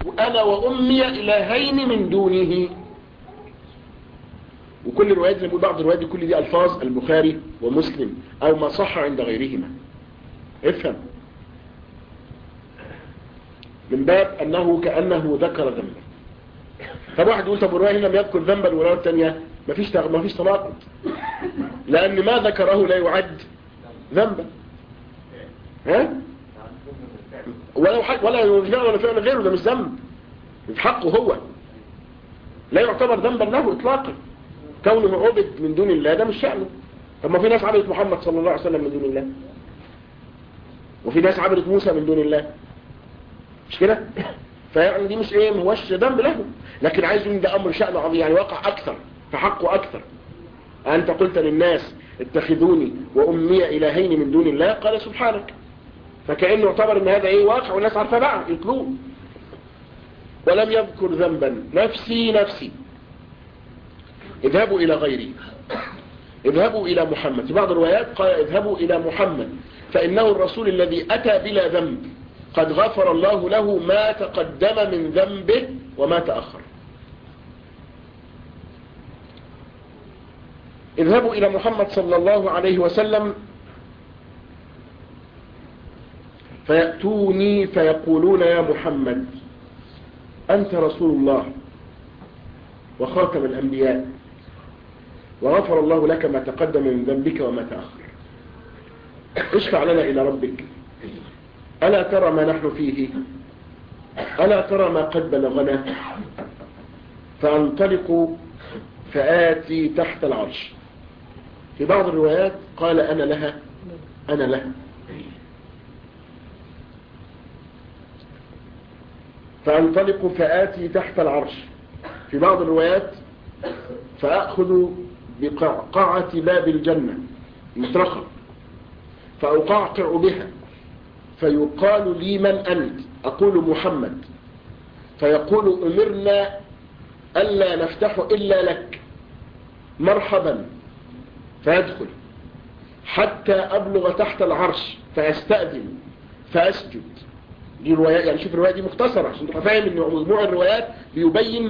أنا وأمي إلهين من دونه وكل الروايات زي ما بعض الروايات دي كل دي ألفاظ البخاري ومسلم أو ما صح عند غيرهما افهم من باب أنه كأنه ذكر ذنبا طب واحد يقول طب الرواية لم يذكر ذنبا والرواية الثانية مفيش تغ... مفيش تناقض لأن ما ذكره لا يعد ذنبا ها ولا حق ولا يرجع ولا فعل غيره ده مش ذنب في حقه هو لا يعتبر ذنبا له اطلاقا كونه عبد من دون الله ده مش شأنه طب ما في ناس عبدت محمد صلى الله عليه وسلم من دون الله وفي ناس عبدت موسى من دون الله مش كده فيعني دي مش ايه ما هوش ذنب له لكن عايز يقول ده امر شأنه عظيم يعني واقع اكثر فحقه اكثر انت قلت للناس اتخذوني وامي الهين من دون الله قال سبحانك فكأنه يعتبر ان هذا ايه واقع والناس عارفه بقى يطلوه ولم يذكر ذنبا نفسي نفسي اذهبوا الى غيري اذهبوا الى محمد في بعض الروايات قال اذهبوا الى محمد فانه الرسول الذي اتى بلا ذنب قد غفر الله له ما تقدم من ذنبه وما تأخر اذهبوا إلى محمد صلى الله عليه وسلم فيأتوني فيقولون يا محمد أنت رسول الله وخاتم الأنبياء وغفر الله لك ما تقدم من ذنبك وما تأخر اشفع لنا إلى ربك ألا ترى ما نحن فيه ألا ترى ما قد بلغنا فأنطلق فآتي تحت العرش في بعض الروايات قال أنا لها أنا لها فأنطلق فآتي تحت العرش في بعض الروايات فأخذ بقعقعة باب الجنة مطرقة فأقعقع بها فيقال لي من أنت أقول محمد فيقول أمرنا ألا نفتح إلا لك مرحبا فيدخل حتى أبلغ تحت العرش فأستأذن فأسجد دي روايات يعني شوف الرواية دي مختصرة عشان تبقى فاهم ان مجموع الروايات بيبين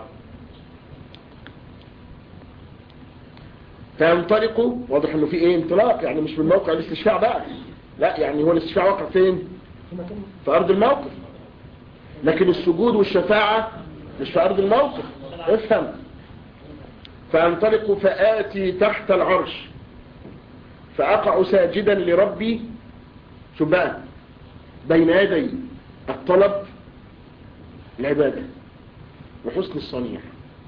فينطلق واضح انه في ايه انطلاق يعني مش من موقع الاستشفاع بقى لا يعني هو الاستشفاع واقع فين في ارض الموقف لكن السجود والشفاعة مش في ارض الموقف افهم فانطلق فآتي تحت العرش فأقع ساجدا لربي شوف بقى بين يدي الطلب العبادة وحسن الصنيع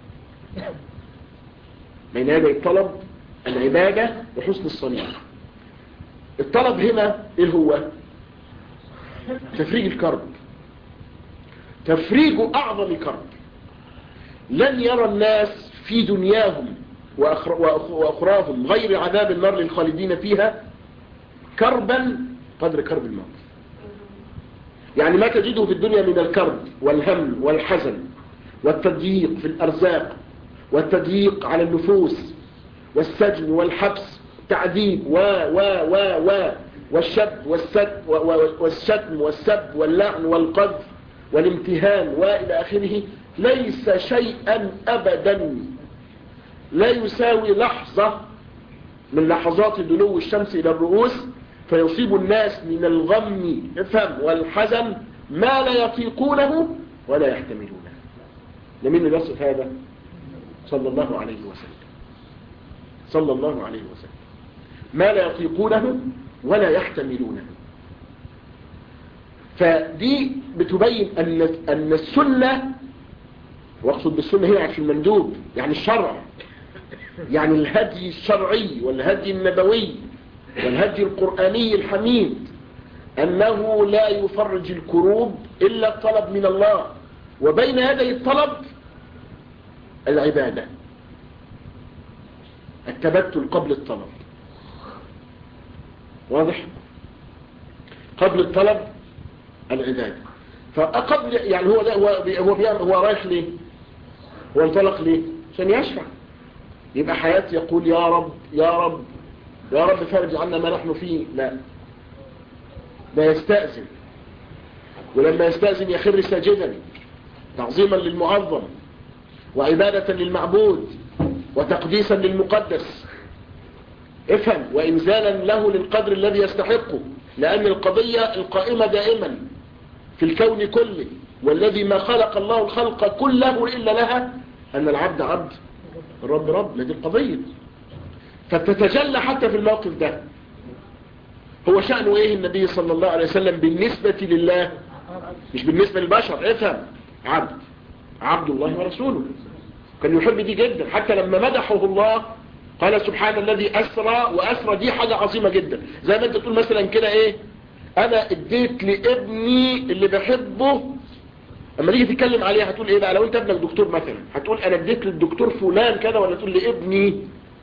بين يدي الطلب العبادة وحسن الصنيع الطلب هنا ايه هو تفريج الكرب تفريج اعظم كرب لن يرى الناس في دنياهم واخراهم غير عذاب النار للخالدين فيها كربا قدر كرب الموت يعني ما تجده في الدنيا من الكرب والهم والحزن والتضييق في الارزاق والتضييق على النفوس والسجن والحبس تعذيب و و و و والشب والسد والشتم والسب واللعن والقذف والامتهان وإلى آخره ليس شيئا أبدا لا يساوي لحظة من لحظات دنو الشمس إلى الرؤوس فيصيب الناس من الغم افهم والحزن ما لا يطيقونه ولا يحتملونه لمن اللي يصف هذا صلى الله عليه وسلم صلى الله عليه وسلم ما لا يطيقونه ولا يحتملونه فدي بتبين أن, أن السنة واقصد بالسنة هنا في المندوب يعني الشرع يعني الهدي الشرعي والهدي النبوي والهدي القرآني الحميد أنه لا يفرج الكروب إلا الطلب من الله وبين يدي الطلب العبادة التبتل قبل الطلب واضح قبل الطلب العبادة فقبل يعني هو هو هو, هو رايح ليه هو انطلق ليه عشان يشفع يبقى حياتي يقول يا رب يا رب يا رب فرج عنا ما نحن فيه لا ده يستأذن ولما يستأذن يخر ساجدا تعظيما للمعظم وعبادة للمعبود وتقديسا للمقدس افهم وإنزالا له للقدر الذي يستحقه لأن القضية القائمة دائما في الكون كله والذي ما خلق الله الخلق كله إلا لها أن العبد عبد الرب رب هذه القضية فتتجلى حتى في الموقف ده هو شأنه ايه النبي صلى الله عليه وسلم بالنسبة لله مش بالنسبة للبشر افهم عبد عبد الله ورسوله كان يحب دي جدا حتى لما مدحه الله قال سبحان الذي أسرى وأسرى دي حاجة عظيمة جدا زي ما انت تقول مثلا كده ايه انا اديت لابني اللي بحبه اما تيجي تتكلم عليه هتقول ايه بقى لو انت ابنك دكتور مثلا هتقول انا اديت للدكتور فلان كده ولا تقول لابني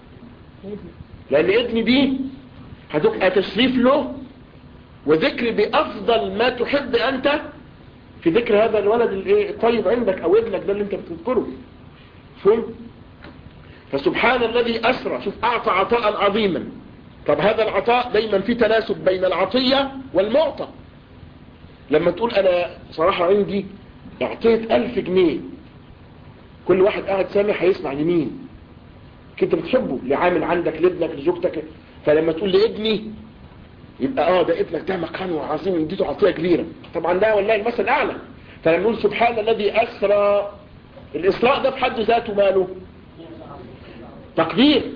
لان ابني دي هتبقى تشريف له وذكر بافضل ما تحب انت في ذكر هذا الولد الايه الطيب عندك او ابنك ده اللي انت بتذكره فهم فسبحان الذي اسرى شوف اعطى عطاء عظيما طب هذا العطاء دايما في تناسب بين العطية والمعطى لما تقول انا صراحة عندي اعطيت الف جنيه كل واحد قاعد سامع هيسمع لمين كنت بتحبه لعامل عندك لابنك لزوجتك فلما تقول لابني يبقى اه ده ابنك ده مكانه عظيم اديته عطية كبيرة طبعا ده والله المثل اعلى فلما نقول سبحان الذي اسرى الاسراء ده في حد ذاته ماله تقدير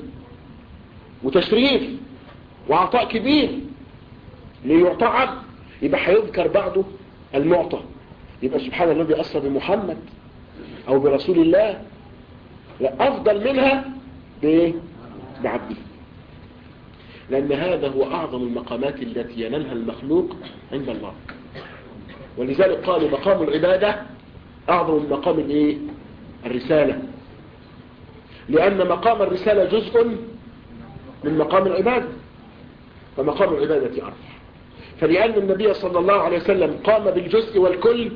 وتشريف وعطاء كبير ليعطى عبد يبقى هيذكر بعده المعطى يبقى سبحان الذي أسرى بمحمد أو برسول الله لا أفضل منها بإيه؟ بعبده لأن هذا هو أعظم المقامات التي ينالها المخلوق عند الله ولذلك قالوا مقام العبادة أعظم من مقام الإيه؟ الرسالة لأن مقام الرسالة جزء من مقام العبادة فمقام العبادة أرفع فلأن النبي صلى الله عليه وسلم قام بالجزء والكل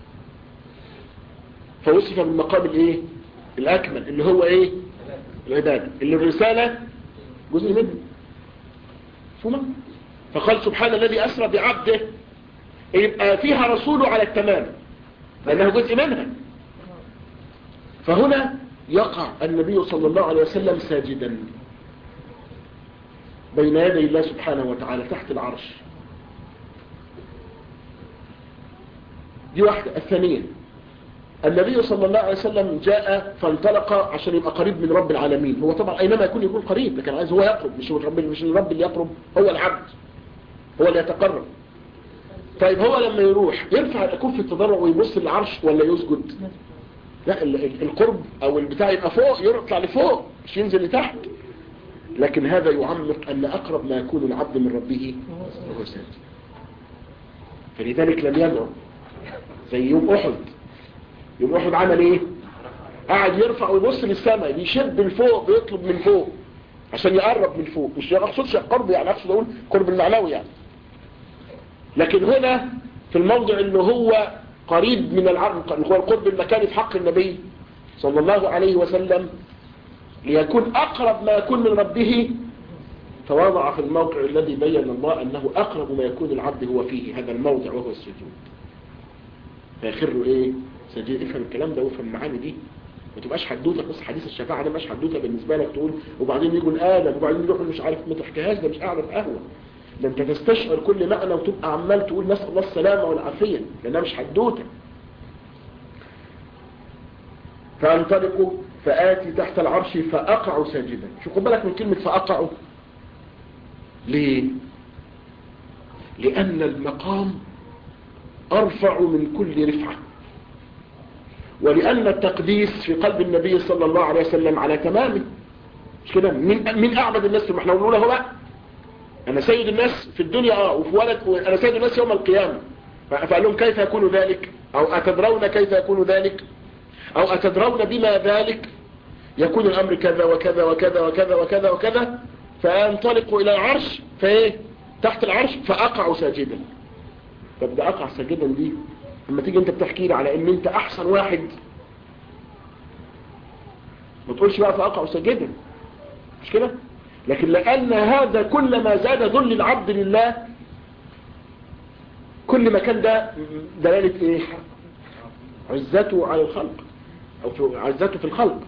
فوصف بالمقام الايه الأكمل اللي هو ايه العبادة اللي الرسالة جزء منه فما فقال سبحان الذي أسرى بعبده يبقى فيها رسوله على التمام لأنه جزء منها فهنا يقع النبي صلى الله عليه وسلم ساجدا بين يدي الله سبحانه وتعالى تحت العرش دي واحدة الثانية النبي صلى الله عليه وسلم جاء فانطلق عشان يبقى قريب من رب العالمين هو طبعا أينما يكون يكون قريب لكن عايز هو يقرب مش الرب مش الرب اللي يقرب هو العبد هو اللي يتقرب طيب هو لما يروح يرفع الكف في التضرع ويبص للعرش ولا يسجد لا القرب او البتاع يبقى فوق يطلع لفوق مش ينزل لتحت لكن هذا يعمق أن أقرب ما يكون العبد من ربه وهو ساجد فلذلك لم يدعو زي يوم أحد يوم أحد عمل إيه قاعد يرفع ويبص للسماء بيشد من فوق بيطلب من فوق عشان يقرب من فوق مش اقصدش القرب يعني اقصد اقول قرب المعنوي يعني لكن هنا في الموضع اللي هو قريب من العبد اللي هو القرب المكاني في حق النبي صلى الله عليه وسلم ليكون أقرب ما يكون من ربه تواضع في الموقع الذي بين الله أنه أقرب ما يكون العبد هو فيه هذا الموضع وهو السجود فيخر إيه سجد افهم الكلام ده وافهم المعاني دي ما تبقاش حدوته بس حديث الشفاعة ده مش حدوته بالنسبة لك تقول وبعدين يجوا الآدم وبعدين يروحوا مش عارف ما تحكيهاش ده مش قاعدة في قهوة ده انت تستشعر كل معنى وتبقى عمال تقول نسأل الله السلامة والعافية لأنها مش حدوته فانطلقوا فآتي تحت العرش فأقع ساجدا شو خد بالك من كلمة فأقع ليه لأن المقام أرفع من كل رفعة ولأن التقديس في قلب النبي صلى الله عليه وسلم على تمامه مش كده من, من أعبد الناس ما احنا بنقول له بقى أنا سيد الناس في الدنيا اه وفي ولد أنا سيد الناس يوم القيامة فقال لهم كيف يكون ذلك أو أتدرون كيف يكون ذلك أو أتدرون بما ذلك يكون الأمر كذا وكذا وكذا وكذا وكذا وكذا فأنطلق إلى العرش فإيه تحت العرش فأقع ساجدا طب ده أقع ساجدا دي لما تيجي أنت بتحكي لي على أن أنت أحسن واحد ما تقولش بقى فأقع ساجدا مش كده لكن لأن هذا كلما زاد ذل العبد لله كل ما كان ده دلالة إيه عزته على الخلق أو في عزته في الخلق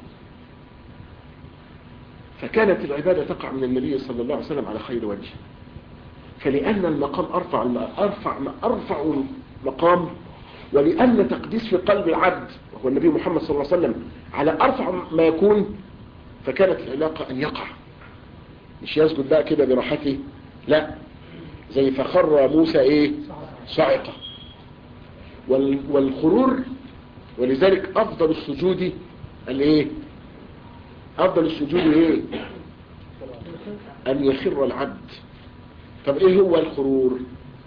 فكانت العبادة تقع من النبي صلى الله عليه وسلم على خير وجه فلأن المقام أرفع أرفع أرفع مقام ولأن تقديس في قلب العبد وهو النبي محمد صلى الله عليه وسلم على أرفع ما يكون فكانت العلاقة أن يقع مش يسجد بقى كده براحته لا زي فخر موسى ايه صعقة وال والخرور ولذلك أفضل السجود الايه أفضل السجود ايه أن يخر العبد طب ايه هو الخرور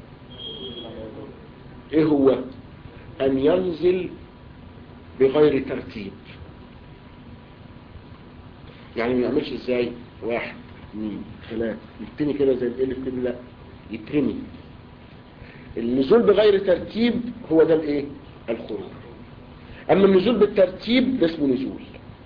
ايه هو ان ينزل بغير ترتيب يعني ما يعملش ازاي واحد اثنين ثلاثة يبتني كده زي الالف كده لا يترمي النزول بغير ترتيب هو ده الايه الخروج اما النزول بالترتيب ده اسمه نزول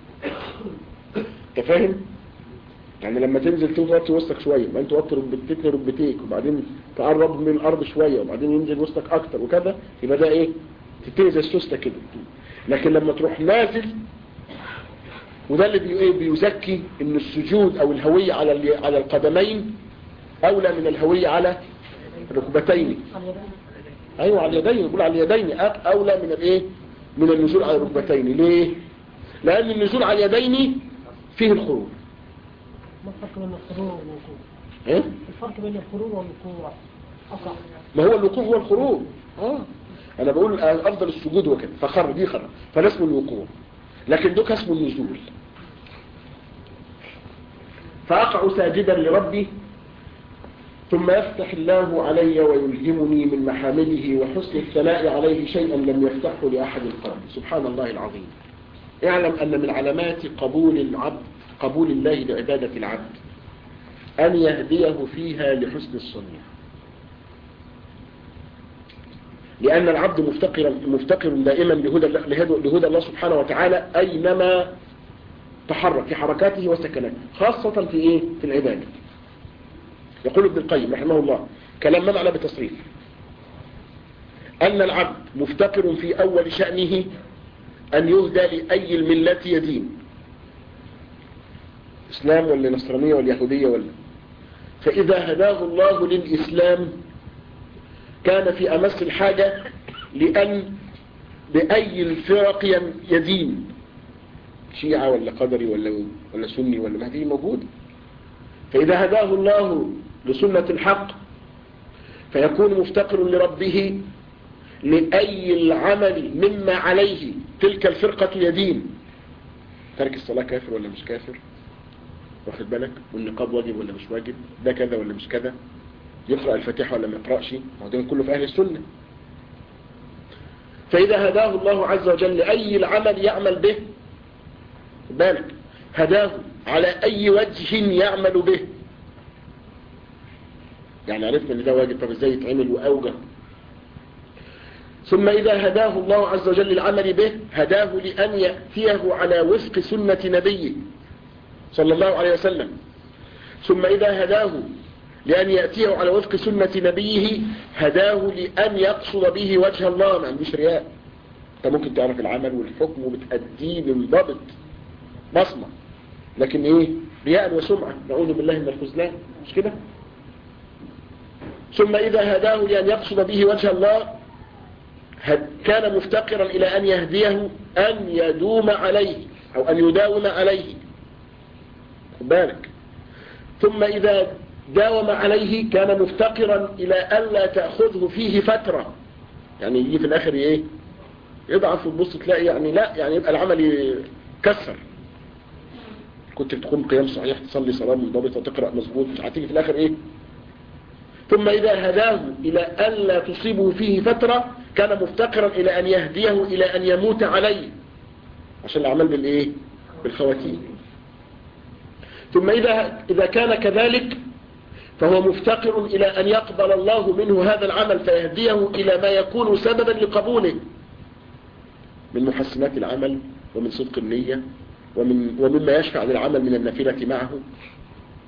انت فاهم يعني لما تنزل توطي وسطك شوية ما انت توطي ركبتين ركبتيك وبعدين تقرب من الارض شوية وبعدين ينزل وسطك اكتر وكذا يبقى ده ايه تبتدي زي السوستة كده لكن لما تروح نازل وده اللي بي ايه بيزكي ان السجود او الهوية على على القدمين اولى من الهوية على الركبتين ايوه على اليدين بقول على اليدين اولى من الايه من النزول على الركبتين ليه لان النزول على اليدين فيه الخروج ما الفرق بين الخروج والوقوع ايه الفرق بين الخروج والوقوع أصح ما هو الوقوع هو الخروج اه انا بقول افضل السجود وكده فخر دي خر فده اسمه الوقوع لكن دوك اسمه النزول فاقع ساجدا لربي ثم يفتح الله علي ويلهمني من محامده وحسن الثناء عليه شيئا لم يفتحه لأحد قبل سبحان الله العظيم اعلم أن من علامات قبول العبد قبول الله لعبادة العبد أن يهديه فيها لحسن الصنيع لأن العبد مفتقر, مفتقر دائما لهدى, لهدى, لهدى الله سبحانه وتعالى أينما تحرك في حركاته وسكناته خاصة في إيه؟ في العبادة يقول ابن القيم رحمه الله كلام ما معنى بتصريف أن العبد مفتقر في أول شأنه أن يهدى لأي الملة يدين إسلام ولا نصرانية ولا يهودية ولا فإذا هداه الله للإسلام كان في أمس الحاجة لأن بأي الفرق يدين شيعة ولا قدري ولا, ولا سني ولا مهدي موجود فإذا هداه الله لسنة الحق فيكون مفتقر لربه لأي العمل مما عليه تلك الفرقة يدين ترك الصلاة كافر ولا مش كافر واخد بالك والنقاب واجب ولا مش واجب ده كذا ولا مش كذا يقرأ الفاتحة ولا ما يقرأش ما ده كله في أهل السنة فإذا هداه الله عز وجل لأي العمل يعمل به بالك هداه على أي وجه يعمل به يعني عرفنا ان ده واجب طب ازاي يتعمل واوجه ثم إذا هداه الله عز وجل العمل به هداه لأن يأتيه على وفق سنة نبيه صلى الله عليه وسلم ثم إذا هداه لأن يأتيه على وفق سنة نبيه هداه لأن يقصد به وجه الله ما عندوش رياء انت ممكن تعرف العمل والحكم وبتأديه بانضبط بصمة لكن ايه رياء وسمعة نعوذ بالله من الخذلان مش كده ثم إذا هداه لأن يقصد به وجه الله كان مفتقرا إلى أن يهديه أن يدوم عليه أو أن يداوم عليه بالك ثم إذا داوم عليه كان مفتقرا إلى ألا تأخذه فيه فترة يعني يجي في الآخر إيه يضعف وتبص تلاقي يعني لا يعني يبقى العمل يكسر كنت بتقوم قيام صحيح تصلي صلاة منضبطة تقرأ مظبوط هتيجي في الآخر إيه ثم إذا هداه إلى ألا تصيبه فيه فترة كان مفتقرا إلى أن يهديه إلى أن يموت عليه عشان الأعمال بالإيه بالخواتيم ثم إذا, إذا كان كذلك فهو مفتقر إلى أن يقبل الله منه هذا العمل فيهديه إلى ما يكون سببا لقبوله من محسنات العمل ومن صدق النية ومن ومما يشفع للعمل من النافلة معه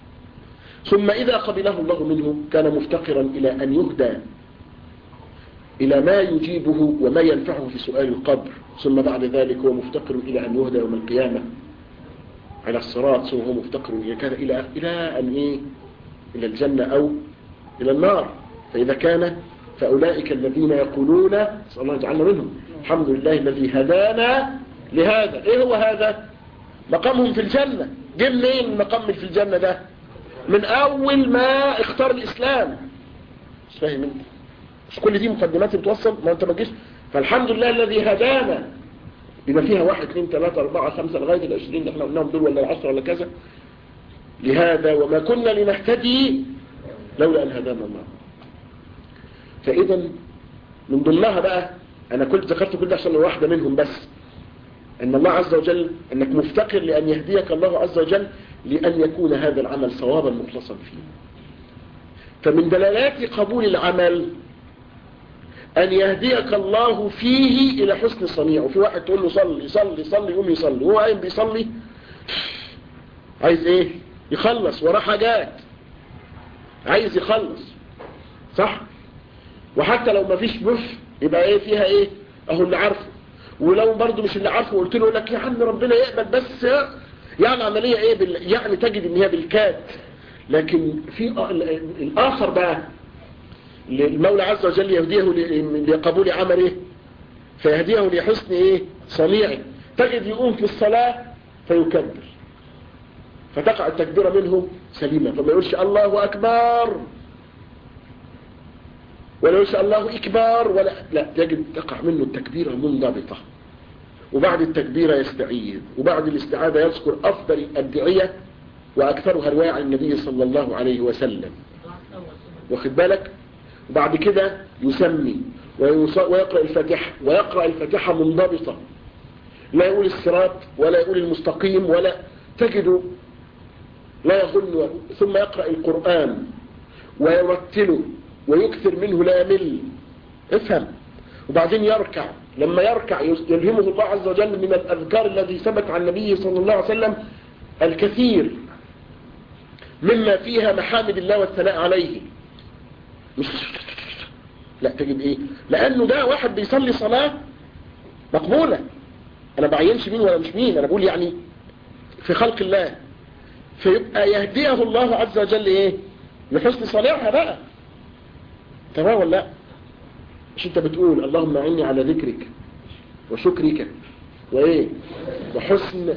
ثم إذا قبله الله منه كان مفتقرا إلى أن يهدى إلى ما يجيبه وما ينفعه في سؤال القبر ثم بعد ذلك هو مفتقر إلى أن يهدى يوم القيامة على الصراط ثم هو مفتقر إلى كذا إلى إلى أن إيه إلى الجنة أو إلى النار فإذا كان فأولئك الذين يقولون نسأل الله يجعلنا منهم الحمد لله الذي هدانا لهذا إيه هو هذا مقامهم في الجنة جه منين المقام في الجنة ده من أول ما اختار الإسلام مش فاهم انت مش كل دي مقدمات بتوصل ما انت ما تجيش فالحمد لله الذي هدانا يبقى فيها واحد اثنين ثلاثة أربعة خمسة لغاية العشرين اللي احنا قلناهم دول ولا العشرة ولا كذا لهذا وما كنا لنهتدي لولا أن هدانا الله فإذا من ضمنها بقى أنا كنت ذكرت كل ده عشان واحدة منهم بس أن الله عز وجل أنك مفتقر لأن يهديك الله عز وجل لأن يكون هذا العمل صوابا مخلصا فيه فمن دلالات قبول العمل أن يهديك الله فيه إلى حسن صنيع وفي واحد تقول له صلي صلي صلي يقوم يصلي وهو قايم بيصلي عايز ايه يخلص وراه حاجات عايز يخلص صح وحتى لو ما فيش بف يبقى ايه فيها ايه اهو اللي عارفه ولو برضه مش اللي عارفه قلت له يقول لك يا عم ربنا يقبل بس يعني عملية ايه بال... يعني تجد ان هي بالكاد لكن في الاخر بقى المولى عز وجل يهديه لقبول عمله فيهديه لحسن ايه صنيعه تجد يقوم في الصلاة فيكبر فتقع التكبيرة منه سليمة فما يقولش الله أكبر ولا يقولش الله إكبار ولا لا تجد تقع منه التكبيرة منضبطة وبعد التكبيرة يستعيذ وبعد الاستعاذة يذكر أفضل الأدعية وأكثرها رواية عن النبي صلى الله عليه وسلم واخد بالك وبعد كده يسمي ويقرأ الفاتحة ويقرأ الفاتحة منضبطة لا يقول الصراط ولا يقول المستقيم ولا تجد لا يظن ثم يقرأ القرآن ويرتله ويكثر منه لا يمل افهم وبعدين يركع لما يركع يلهمه الله عز وجل من الأذكار الذي ثبت عن النبي صلى الله عليه وسلم الكثير مما فيها محامد الله والثناء عليه مش لا تجد ايه لانه ده واحد بيصلي صلاة مقبولة انا بعينش مين ولا مش مين انا بقول يعني في خلق الله فيبقى يهديه الله عز وجل ايه لحسن صلاحها بقى تمام ولا لا مش انت بتقول اللهم اعني على ذكرك وشكرك وايه وحسن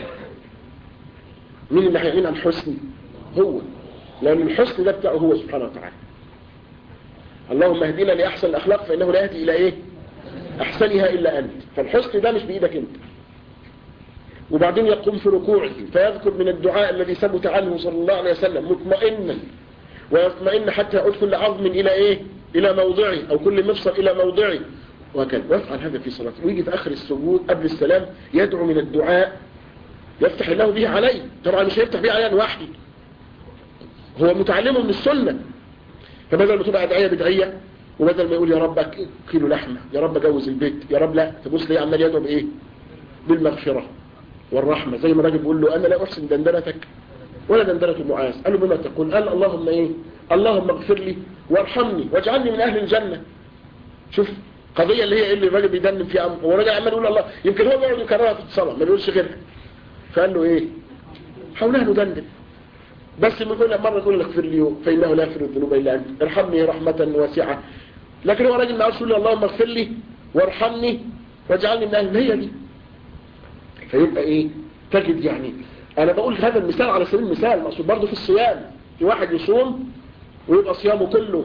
مين اللي هيعين عن حسن هو لان الحسن ده بتاعه هو سبحانه وتعالى اللهم اهدنا لأحسن الأخلاق فإنه لا يهدي إلى إيه أحسنها إلا أنت فالحسن ده مش بإيدك أنت وبعدين يقوم في ركوعه فيذكر من الدعاء الذي ثبت عنه صلى الله عليه وسلم مطمئنا ويطمئن حتى يعود كل عظم إلى إيه إلى موضعه أو كل مفصل إلى موضعه وهكذا ويفعل هذا في صلاته ويجي في آخر السجود قبل السلام يدعو من الدعاء يفتح الله به عليه طبعا مش هيفتح به عليه لوحده هو متعلمه من السنة فبدل ما تبقى أدعية بدعية وبدل ما يقول يا رب كيلو لحمة يا رب جوز البيت يا رب لا تبص ليه عمال يدعو بإيه بالمغفرة والرحمة زي ما الراجل بيقول له أنا لا أحسن دندنتك ولا دندنة معاذ قال له بما تقول قال اللهم إيه اللهم اغفر لي وارحمني واجعلني من أهل الجنة شوف قضية اللي هي إيه اللي الراجل بيدنم فيها هو الراجل عمال يقول الله يمكن هو بيقعد يكررها في الصلاة ما بيقولش غيرها فقال له إيه حولها ندندن بس من كل مرة يقول لك اغفر لي فإنه لا يغفر الذنوب إلا أنت ارحمني رحمة واسعة لكن هو راجل ما عارفش يقول اللهم اغفر لي وارحمني واجعلني من أهل هي دي فيبقى إيه تجد يعني أنا بقول هذا المثال على سبيل المثال مقصود برضه في الصيام في واحد يصوم ويبقى صيامه كله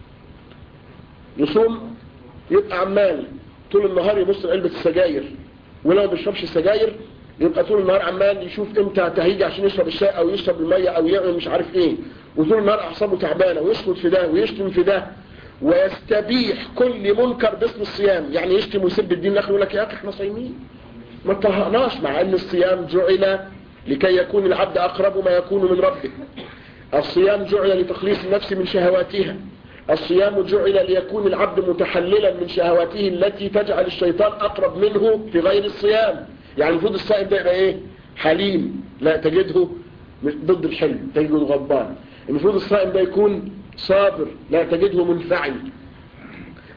يصوم يبقى عمال طول النهار يبص علبة السجاير ولو ما بيشربش السجاير يبقى طول النهار عمال يشوف امتى تهيجي عشان يشرب الشاي او يشرب المية او يعمل مش عارف ايه وطول النهار اعصابه تعبانه ويسكت في ده ويشتم في ده ويستبيح كل منكر باسم الصيام يعني يشتم ويسب الدين الاخر يقول لك يا اخي احنا صايمين ما اتطهقناش مع ان الصيام جعل لكي يكون العبد اقرب ما يكون من ربه الصيام جعل لتخليص النفس من شهواتها الصيام جعل ليكون العبد متحللا من شهواته التي تجعل الشيطان اقرب منه في غير الصيام يعني المفروض الصائم ده يبقى ايه حليم لا تجده ضد الحلم تجده غضبان المفروض الصائم ده يكون صابر لا تجده منفعل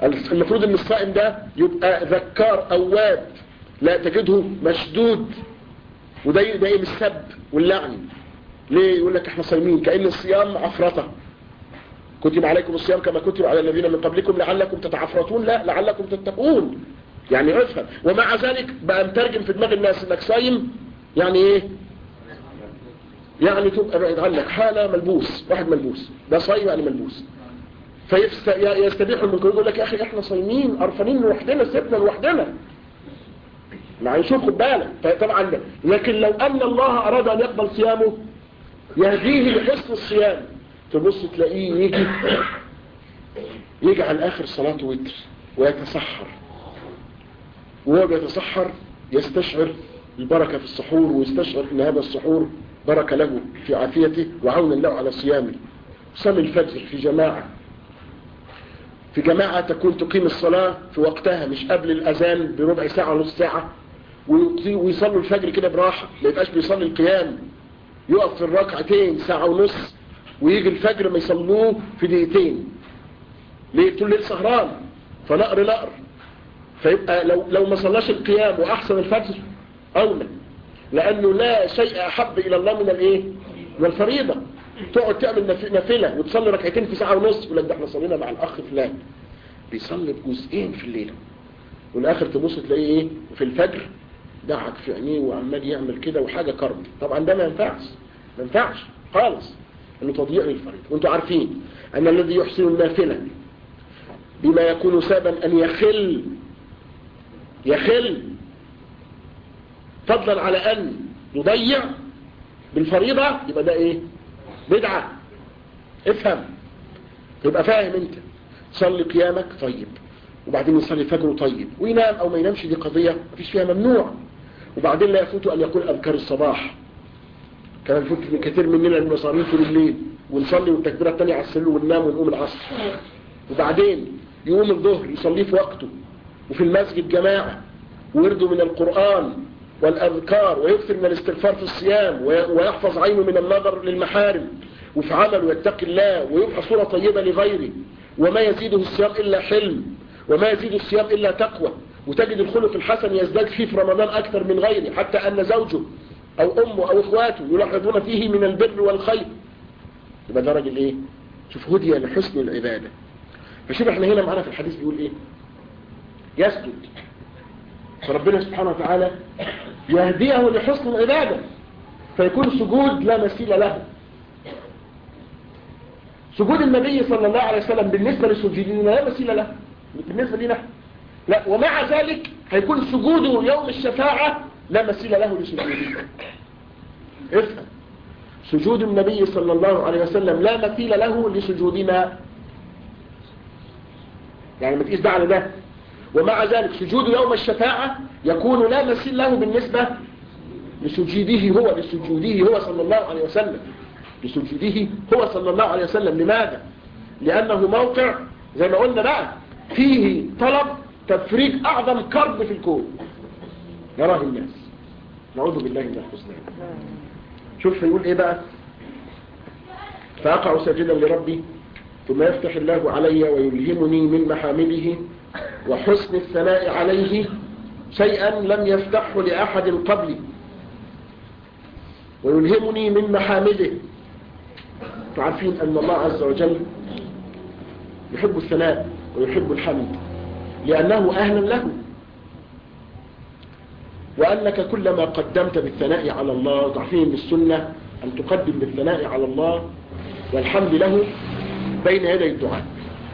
المفروض ان الصائم ده يبقى ذكار اواب لا تجده مشدود وده ده ايه السب واللعن ليه يقول لك احنا صايمين كأن الصيام عفرطة كتب عليكم الصيام كما كتب على الذين من قبلكم لعلكم تتعفرطون لا لعلكم تتقون يعني افهم ومع ذلك بقى مترجم في دماغ الناس انك صايم يعني ايه يعني تبقى بعيد عنك حالة ملبوس واحد ملبوس ده صايم يعني ملبوس فيستبيح المنكر يقول لك يا اخي احنا صايمين قرفانين لوحدنا سيبنا لوحدنا يعني شوف خد بالك طبعا ده. لكن لو ان الله اراد ان يقبل صيامه يهديه لحسن الصيام تبص تلاقيه يجي يجي على اخر صلاته وتر ويتسحر وهو بيتسحر يستشعر البركة في السحور ويستشعر ان هذا السحور بركة له في عافيته وعونا له على صيامه صلي الفجر في جماعة في جماعة تكون تقيم الصلاة في وقتها مش قبل الأذان بربع ساعة ونص ساعة ويصلوا الفجر كده براحة ما يبقاش بيصلي القيام يقف في الركعتين ساعة ونص ويجي الفجر ما يصلوه في دقيقتين ليه طول الليل سهران فنقر نقر فيبقى لو لو ما صلاش القيام وأحسن الفجر أولى لأنه لا شيء أحب إلى الله من الإيه؟ من الفريضة تقعد تعمل نافلة وتصلي ركعتين في ساعة ونص يقول لك ده احنا صلينا مع الأخ فلان بيصلي بجزئين في الليلة والآخر تبص تلاقيه إيه في الفجر دعك في عينيه وعمال يعمل كده وحاجة كرب طبعا ده ما ينفعش ما ينفعش خالص انه تضييع للفريضة وانتوا عارفين ان الذي يحسن النافلة بما يكون سببا ان يخل يخل فضلا على ان يضيع بالفريضة يبقى ده ايه بدعة افهم يبقى فاهم انت تصلي قيامك طيب وبعدين يصلي فجره طيب وينام او ما ينامش دي قضية مفيش فيها ممنوع وبعدين لا يفوت ان يقول اذكار الصباح كما يفوت كثير مننا المصارين طول الليل ونصلي والتكبيرة الثانية على السلو وننام ونقوم العصر وبعدين يقوم الظهر يصليه في وقته وفي المسجد جماعة ويرده من القرآن والأذكار ويكثر من الاستغفار في الصيام ويحفظ عينه من النظر للمحارم وفي عمله يتقي الله ويبقى صورة طيبة لغيره وما يزيده الصيام إلا حلم وما يزيد الصيام إلا تقوى وتجد الخلق الحسن يزداد فيه في رمضان أكثر من غيره حتى أن زوجه أو أمه أو إخواته يلاحظون فيه من البر والخير يبقى ده راجل إيه شوف هدية لحسن العبادة فشوف احنا هنا معنا في الحديث بيقول إيه يسجد فربنا سبحانه وتعالى يهديه لحسن العبادة فيكون سجود لا مثيل له سجود النبي صلى الله عليه وسلم بالنسبة لسجودنا لا مثيل له بالنسبة لنا لا ومع ذلك هيكون سجوده يوم الشفاعة لا مثيل له لسجوده افهم سجود النبي صلى الله عليه وسلم لا مثيل له لسجودنا يعني ما تقيس ده على ده ومع ذلك سجود يوم الشفاعة يكون لا مثيل له بالنسبة لسجوده هو لسجوده هو صلى الله عليه وسلم لسجوده هو صلى الله عليه وسلم لماذا؟ لأنه موقع زي ما قلنا بقى فيه طلب تفريج أعظم كرب في الكون يراه الناس نعوذ بالله من الحسنى شوف يقول ايه بقى فأقع ساجدا لربي ثم يفتح الله علي ويلهمني من محامله وحسن الثناء عليه شيئا لم يفتحه لأحد قبلي ويلهمني من محامده تعرفين أن الله عز وجل يحب الثناء ويحب الحمد لأنه أهلا له وأنك كلما قدمت بالثناء على الله تعرفين من السنة أن تقدم بالثناء على الله والحمد له بين يدي الدعاء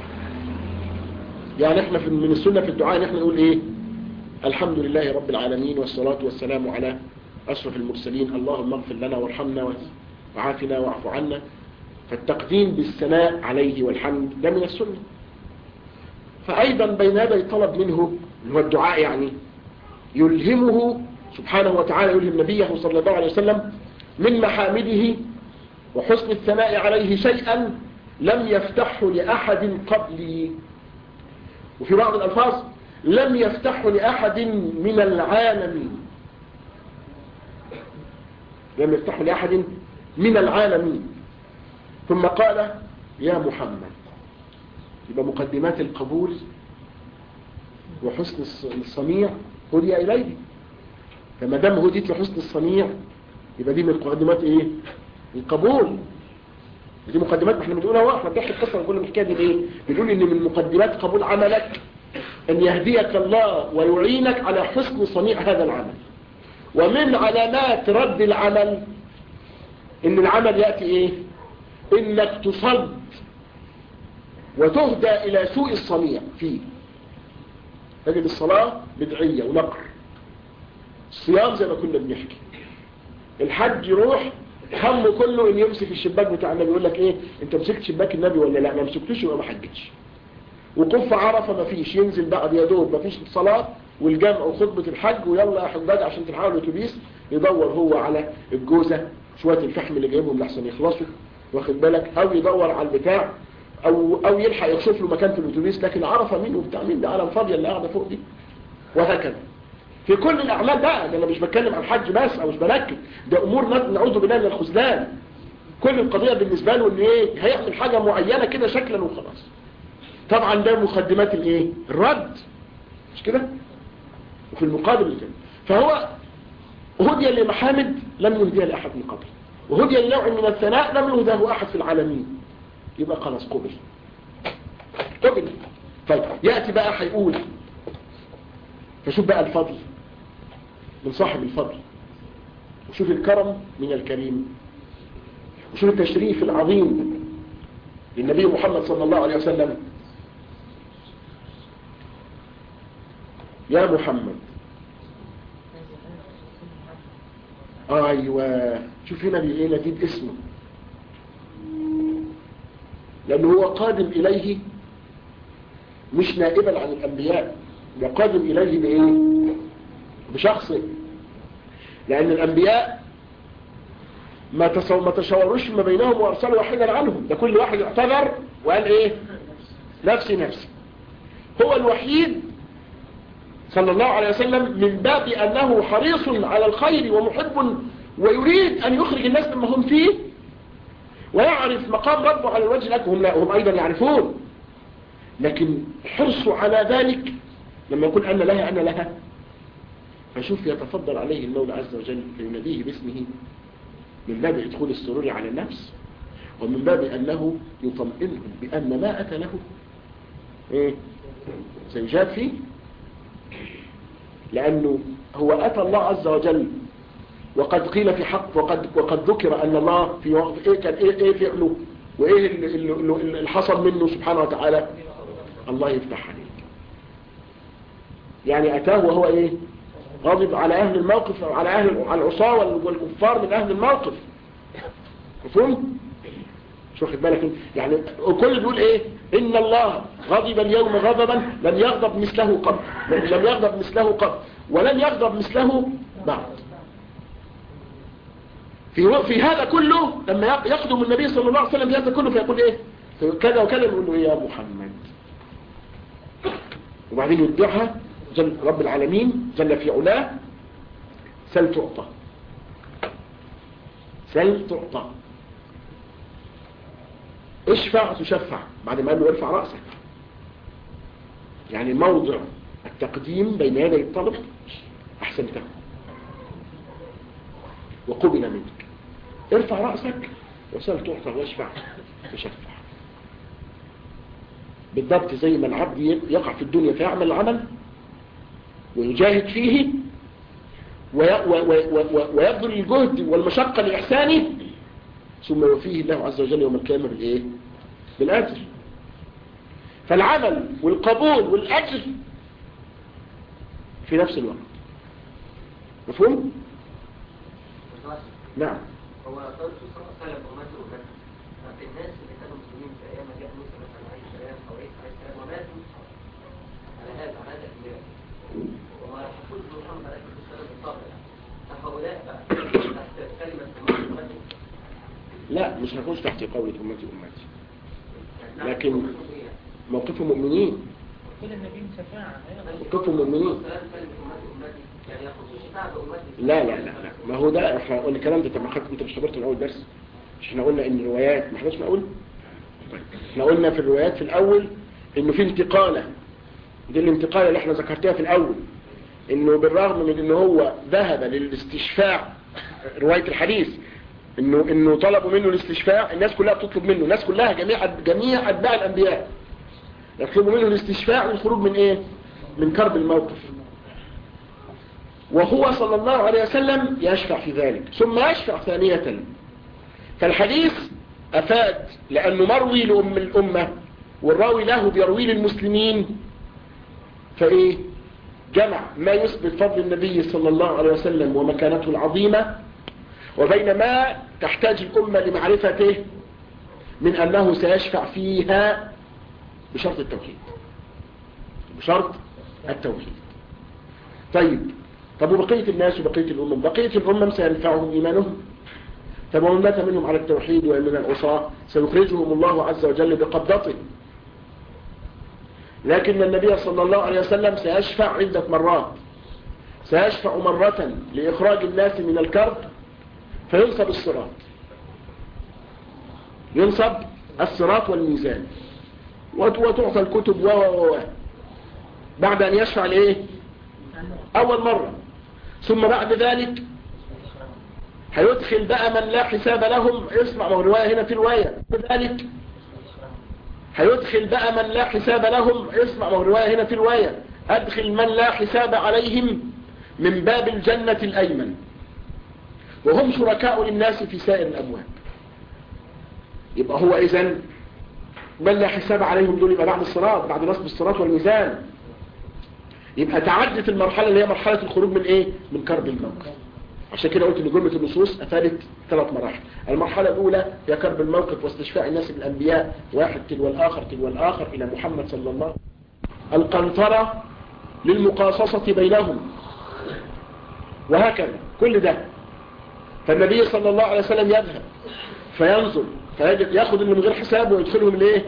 يعني احنا من السنة في الدعاء نحن نقول ايه الحمد لله رب العالمين والصلاة والسلام على أشرف المرسلين اللهم اغفر لنا وارحمنا وعافنا واعف عنا فالتقديم بالثناء عليه والحمد ده من السنة فأيضا بين يدي طلب منه اللي هو الدعاء يعني يلهمه سبحانه وتعالى يلهم نبيه صلى الله عليه وسلم من محامده وحسن الثناء عليه شيئا لم يفتحه لأحد قبلي وفي بعض الألفاظ لم يفتحه لأحد من العالمين لم يفتحه لأحد من العالمين ثم قال يا محمد يبقى مقدمات القبول وحسن الص- الصنيع هدي إليه فما دام هديت لحسن الصنيع يبقى دي من مقدمات ايه القبول دي مقدمات ما احنا بنقولها اهو احنا بنحكي القصه بنقول الحكايه دي ليه بنقول ان من مقدمات قبول عملك ان يهديك الله ويعينك على حسن صنيع هذا العمل ومن علامات رد العمل ان العمل ياتي ايه انك تصد وتهدى الى سوء الصنيع فيه تجد الصلاه بدعيه ونقر الصيام زي ما كنا بنحكي الحج يروح همه كله ان يمسك الشباك بتاع النبي يقول لك ايه انت مسكت شباك النبي ولا لا ما مسكتوش يبقى ما حجتش وقف عرفه ما فيش ينزل بعد يا دوب ما فيش صلاه والجمع وخطبه الحج ويلا يا حجاج عشان تلحقوا الاتوبيس يدور هو على الجوزه شويه الفحم اللي جايبهم لحسن يخلصوا واخد بالك او يدور على البتاع او او يلحق يشوف له مكان في الاتوبيس لكن عرفه مين وبتاع مين ده عالم فاضيه اللي قاعده فوق دي وهكذا في كل الاعمال بقى ده انا مش بتكلم عن الحج بس او مش بركز ده امور ن- نعوذ بالله من الخذلان كل القضيه بالنسبه له ان ايه هيعمل حاجه معينه كده شكلا وخلاص طبعا ده مقدمات الايه الرد مش كده وفي المقابل الجنة فهو هدي لمحامد لم يهديها لاحد من قبل وهدي لنوع من الثناء لم يهداه احد في العالمين يبقى خلاص قبل قبل طيب ياتي بقى هيقول فشوف بقى الفضل من صاحب الفضل وشوف الكرم من الكريم وشوف التشريف العظيم للنبي محمد صلى الله عليه وسلم يا محمد ايوه شوف هنا ايه نتيجة اسمه لانه هو قادم اليه مش نائبا عن الانبياء ده قادم اليه بايه بشخصه لان الانبياء ما تصو... ما تشاوروش ما بينهم وارسلوا واحدا عنهم ده كل واحد اعتذر وقال ايه نفسي نفسي هو الوحيد صلى الله عليه وسلم من باب انه حريص على الخير ومحب ويريد ان يخرج الناس مما هم فيه ويعرف مقام ربه على الوجه الاكبر هم, هم ايضا يعرفون لكن حرصوا على ذلك لما يقول أن لها أن لها فشوف يتفضل عليه المولى عز وجل فيناديه باسمه من باب إدخول السرور على النفس ومن باب أنه يطمئنهم بأن ما أتى له إيه؟ سيجاب فيه لأنه هو أتى الله عز وجل وقد قيل في حق وقد, وقد ذكر أن الله في وقت إيه كان إيه, إيه فعله وإيه اللي, اللي, اللي حصل منه سبحانه وتعالى الله يفتح عليك يعني أتاه وهو إيه غاضب على أهل الموقف على أهل على العصاة والكفار من أهل الموقف مفهوم؟ مش واخد بالك يعني الكل بيقول ايه ان الله غضب اليوم غضبا لم يغضب مثله قبل لم يغضب مثله قبل ولن يغضب مثله بعد في في هذا كله لما يقدم النبي صلى الله عليه وسلم في هذا كله فيقول ايه كذا وكذا يقول له يا محمد وبعدين يدعها جل رب العالمين جل في علاه سل تعطى سل تعطى اشفع تشفع بعد ما قال له ارفع رأسك يعني موضع التقديم بين يدي الطلب احسنته وقبل منك ارفع رأسك وسل تعطى واشفع تشفع بالضبط زي ما العبد يقع في الدنيا فيعمل العمل ويجاهد فيه ويبذل الجهد والمشقة لإحسانه ثم يوفيه الله عز وجل يوم القيامة بالإيه؟ بالأجر فالعمل والقبول والأجر في نفس الوقت مفهوم؟ نعم هو قال سلف أمته ومات الناس اللي كانوا مسلمين في أيام جاء موسى مثلا عليه السلام أو عيسى عليه السلام وماتوا على هذا على هذا الإله وما حفظ محمد عليه السلام بالطبع فهؤلاء بقى تحت كلمة أمته لا مش هنخش تحت قولة أمتي أمتي يعني لكن موقفهم إيه؟ موقفهم مؤمنين كل النبي شفاعة موقفهم مؤمنين السلام كلمة أمتي أمتي يعني يخص شفاعة أمتي لا لا لا لا ما هو ده احنا قلنا الكلام ده طب ما خدت انت مش حضرت من اول درس مش احنا قلنا ان الروايات ما احناش نقول طيب احنا قلنا في الروايات في الاول انه في انتقالة دي الانتقال اللي احنا ذكرتها في الاول انه بالرغم من ان هو ذهب للاستشفاع رواية الحديث انه انه طلبوا منه الاستشفاع الناس كلها بتطلب منه الناس كلها جميع جميع اتباع الانبياء يطلبوا منه الاستشفاع والخروج من ايه من كرب الموقف وهو صلى الله عليه وسلم يشفع في ذلك ثم يشفع ثانية فالحديث أفاد لأنه مروي لأم الأمة والراوي له بيروي للمسلمين فإيه جمع ما يثبت فضل النبي صلى الله عليه وسلم ومكانته العظيمة وبين ما تحتاج الأمة لمعرفته من أنه سيشفع فيها بشرط التوحيد بشرط التوحيد طيب طب وبقية الناس وبقية الأمم بقية الأمم سينفعهم إيمانهم طب ومن مات منهم على التوحيد ومن العصاة سيخرجهم الله عز وجل بقبضته لكن النبي صلى الله عليه وسلم سيشفع عدة مرات سيشفع مرة لإخراج الناس من الكرب فينصب الصراط ينصب الصراط والميزان وتعطى الكتب و و و بعد أن يشفع لإيه أول مرة ثم بعد ذلك هيدخل بقى من لا حساب لهم اسمع ما هو رواية هنا في رواية ذلك هيدخل بقى من لا حساب لهم اسمع ما هو رواية هنا في رواية أدخل من لا حساب عليهم من باب الجنة الأيمن وهم شركاء للناس في سائر الأبواب يبقى هو إذن من لا حساب عليهم دول يبقى بعد الصراط بعد نصب الصراط والميزان يبقى تعدت المرحلة اللي هي مرحلة الخروج من ايه من كرب الموقف عشان كده قلت ان جملة النصوص افادت ثلاث مراحل المرحلة الاولى هي كرب الموقف واستشفاء الناس بالانبياء واحد تلو الاخر تلو الاخر الى محمد صلى الله عليه وسلم القنطرة للمقاصصة بينهم وهكذا كل ده فالنبي صلى الله عليه وسلم يذهب فينظر فياخذ اللي من غير حساب ويدخلهم الايه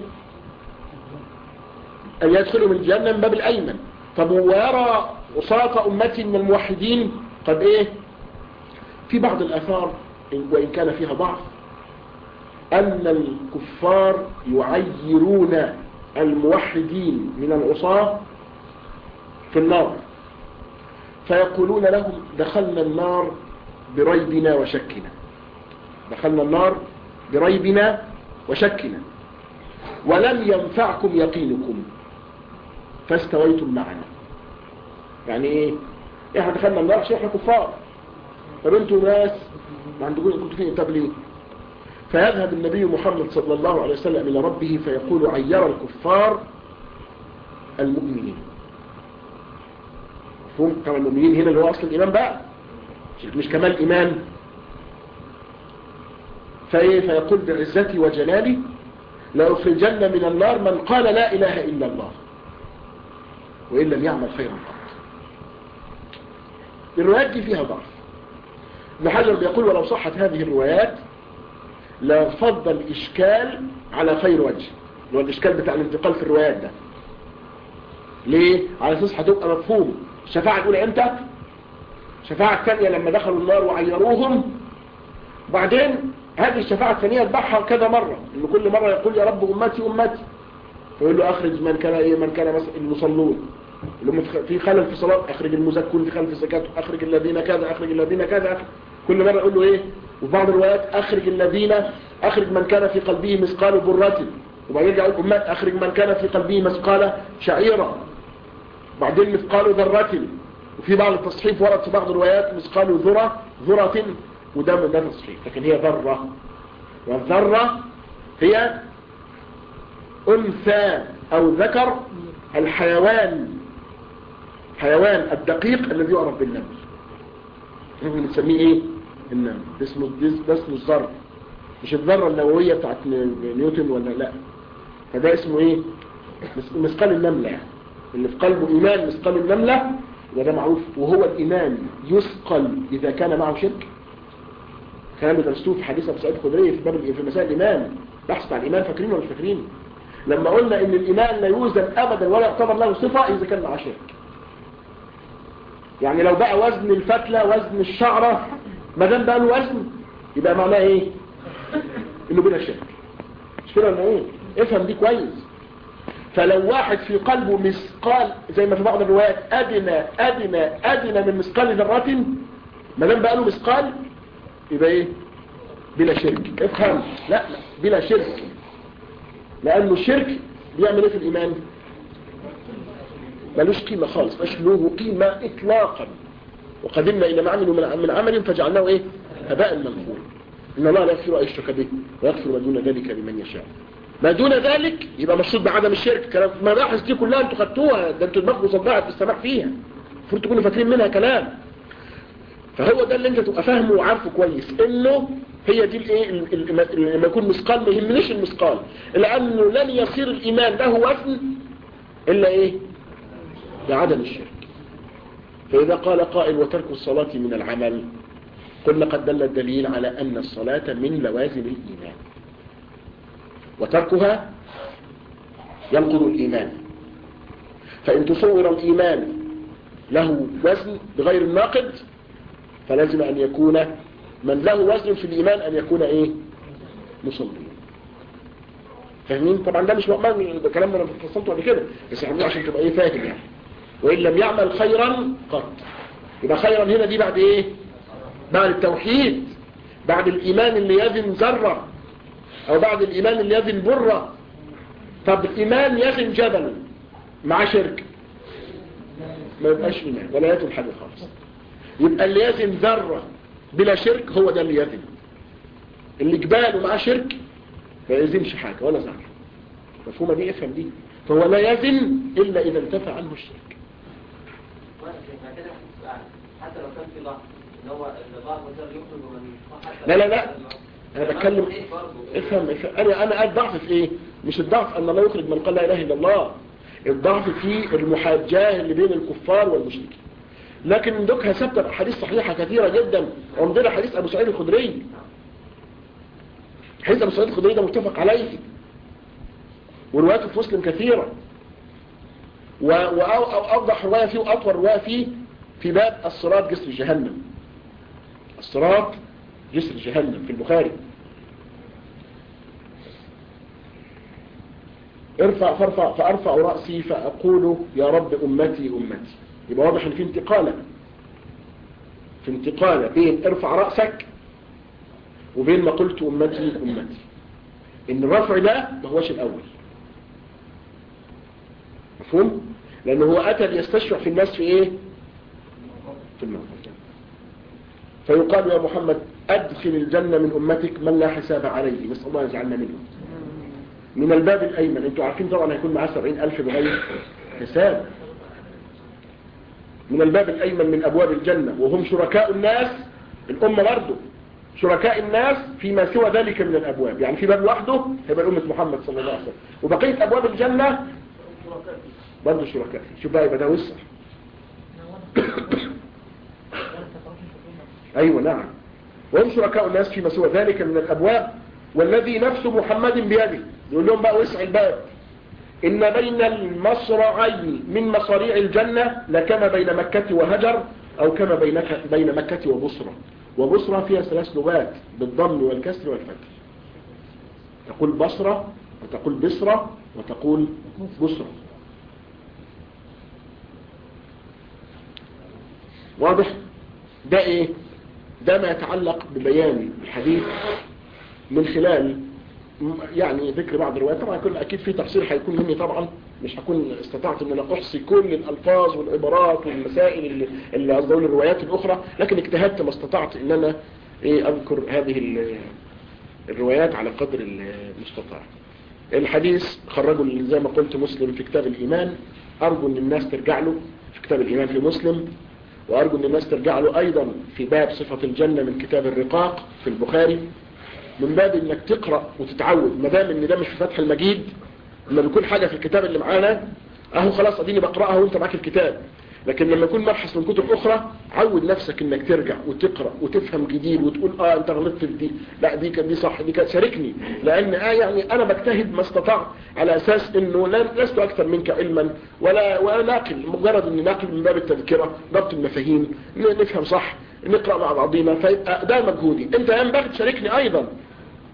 ان يدخلهم الجنة من باب الايمن طب ويرى وساط أمتي من الموحدين قد إيه في بعض الأثار وإن كان فيها ضعف أن الكفار يعيرون الموحدين من العصاة في النار فيقولون لهم دخلنا النار بريبنا وشكنا دخلنا النار بريبنا وشكنا ولم ينفعكم يقينكم فاستويتم معنا يعني ايه احنا دخلنا النار عشان احنا كفار طب انتوا ناس ما عندكم كنتوا فين طب ليه فيذهب النبي محمد صلى الله عليه وسلم الى ربه فيقول عير الكفار المؤمنين مفهوم طبعا المؤمنين هنا اللي هو اصل الايمان بقى مش كمال ايمان فايه فيقول بعزتي وجلالي لأخرجن من النار من قال لا إله إلا الله وإن لم يعمل خيرا قط الروايات دي فيها ضعف ابن حجر بيقول ولو صحت هذه الروايات لفضل الإشكال على خير وجه اللي هو الإشكال بتاع الانتقال في الروايات ده ليه؟ على أساس هتبقى مفهوم الشفاعة الأولى إمتى؟ الشفاعة الثانية لما دخلوا النار وعيروهم بعدين هذه الشفاعة الثانية اتبعها كذا مرة إن كل مرة يقول يا رب أمتي أمتي فيقول له أخرج من كان إيه من كان مثلا المصلون اللي هم في خلل في صلاة أخرج المزكون في خلل في الزكاة أخرج الذين كذا أخرج الذين كذا أخرج. كل مرة يقول له إيه وفي بعض الروايات أخرج الذين أخرج من كان في قلبه مثقال برة وبعدين يرجع يقول أمات أخرج من كان في قلبه مثقال شعيرة بعدين مثقال ذرة وفي بعض التصحيف ورد في بعض الروايات مثقال ذرة ذرة وده من ده تصحيح لكن هي ذرة والذرة هي أنثى أو ذكر الحيوان حيوان الدقيق الذي يعرف بالنمل نحن بنسميه ايه النمل ده اسمه ده اسمه الذر مش الذرة النووية بتاعت نيوتن ولا لا فده اسمه ايه مثقال النملة يعني اللي في قلبه ايمان مثقال النملة وده معروف وهو الايمان يثقل اذا كان معه شرك كلام درستوه في حديث ابو سعيد الخدري في باب في مسائل الايمان بحث عن الايمان فاكرين ولا مش فاكرين لما قلنا ان الايمان لا يوزن ابدا ولا يعتبر له صفه اذا كان معه شرك يعني لو بقى وزن الفتله وزن الشعره ما دام بقى له وزن يبقى معناه ايه انه بلا شرك مش كده ولا ايه افهم دي كويس فلو واحد في قلبه مثقال زي ما في بعض الروايات ادنى ادنى ادنى من مثقال ذره ما دام بقى له مثقال يبقى ايه بلا شرك افهم لا لا بلا شرك لانه الشرك بيعمل ايه في الايمان ملوش قيمه خالص مش له قيمه اطلاقا وقدمنا الى ما عملوا من من عمل فجعلناه ايه هباء منثورا ان الله لا يغفر ان يشرك به ويغفر ما دون ذلك لمن يشاء ما دون ذلك يبقى مقصود بعدم الشرك كلام المباحث دي كلها انتوا خدتوها ده انتوا دماغكم صدعت في السماع فيها المفروض تكونوا فاكرين منها كلام فهو ده اللي انت تبقى فاهمه وعارفه كويس انه هي دي الايه ال- ال- لما يكون مثقال ما يهمنيش المثقال لانه لن يصير الايمان له وزن الا ايه بعدم الشرك فاذا قال قائل وترك الصلاه من العمل قلنا قد دل الدليل على ان الصلاه من لوازم الايمان وتركها ينقض الايمان فان تصور الايمان له وزن بغير الناقد فلازم أن يكون من له وزن في الإيمان أن يكون إيه مصلي فاهمين طبعا ده مش مؤمن ده كلام انا فصلته قبل كده بس احنا عشان تبقى ايه فاهم يعني وان لم يعمل خيرا قط يبقى خيرا هنا دي بعد ايه بعد التوحيد بعد الايمان اللي يزن ذره او بعد الايمان اللي يزن بره طب الايمان يزن جبل مع شرك ما يبقاش ايمان ولا يزن حاجه خالص يبقى اللي يزن ذره بلا شرك هو ده اللي يزن اللي جبال ومعاه شرك ما يزنش حاجه ولا ذره مفهومه دي افهم دي فهو لا يزن الا اذا انتفى عنه الشرك وانا شايف كده سؤال حتى لو كان في ضعف ان هو الضعف مثلا يخرج من حتى لا لا لا انا بتكلم افهم افهم انا انا الضعف في ايه مش الضعف ان الله يخرج من قال لا اله الا الله الضعف في المحاجاه اللي بين الكفار والمشركين لكن دوكها ثابته احاديث صحيحه كثيره جدا عندنا حديث ابو سعيد الخدري حديث ابو سعيد الخدري ده متفق عليه ورواياته في مسلم كثيره واوضح روايه فيه واطول روايه فيه في باب الصراط جسر جهنم الصراط جسر جهنم في البخاري ارفع فارفع فارفع رأسي فاقول يا رب امتي امتي يبقى واضح ان في انتقالة في انتقالة بين ارفع رأسك وبين ما قلت امتي امتي ان الرفع ده ما هوش الاول مفهوم لانه هو اتى ليستشرع في الناس في ايه في الموت فيقال يا محمد ادخل الجنة من امتك من لا حساب عليه نسأل الله يجعلنا منهم من الباب الايمن انتوا عارفين طبعا هيكون معاه سبعين الف بغير حساب من الباب الايمن من ابواب الجنة وهم شركاء الناس الامة برضه شركاء الناس فيما سوى ذلك من الابواب يعني في باب لوحده هيبقى الامة محمد صلى الله عليه وسلم وبقية ابواب الجنة برضه شركاء شوف بقى يبقى ده وسع ايوه نعم وهم شركاء الناس فيما سوى ذلك من الابواب والذي نفس محمد بيده يقول لهم بقى وسع الباب إن بين المصرعين من مصاريع الجنة لكما بين مكة وهجر أو كما بينك بين مكة وبصرة وبصرة فيها ثلاث لغات بالضم والكسر والفتح تقول بصرة وتقول بصرة وتقول بصرة واضح ده ايه ده ما يتعلق ببيان الحديث من خلال يعني ذكر بعض الروايات طبعا كل اكيد في تفسير هيكون مني طبعا مش هكون استطعت ان انا احصي كل الالفاظ والعبارات والمسائل اللي اللي قصدوا الروايات الاخرى لكن اجتهدت ما استطعت ان انا ايه اذكر هذه ال- الروايات على قدر المستطاع الحديث خرجه زي ما قلت مسلم في كتاب الايمان ارجو ان الناس ترجع له في كتاب الايمان في مسلم وارجو ان الناس ترجع له ايضا في باب صفة الجنة من كتاب الرقاق في البخاري من باب انك تقرأ وتتعود ما دام ان ده مش في فتح المجيد لما بيكون حاجة في الكتاب اللي معانا اهو خلاص اديني بقرأها وانت معاك الكتاب لكن لما يكون مبحث من كتب اخرى عود نفسك انك ترجع وتقرأ وتفهم جديد وتقول اه انت غلطت في دي لا دي كانت دي صح دي كانت شاركني لان اه يعني انا بجتهد ما استطعت على اساس انه لا- لست اكثر منك علما ولا ولا ناقل مجرد اني ناقل من باب التذكرة ضبط المفاهيم ن- نفهم صح نقرأ مع بعضينا فيبقى ده مجهودي انت ينبغي تشاركني ايضا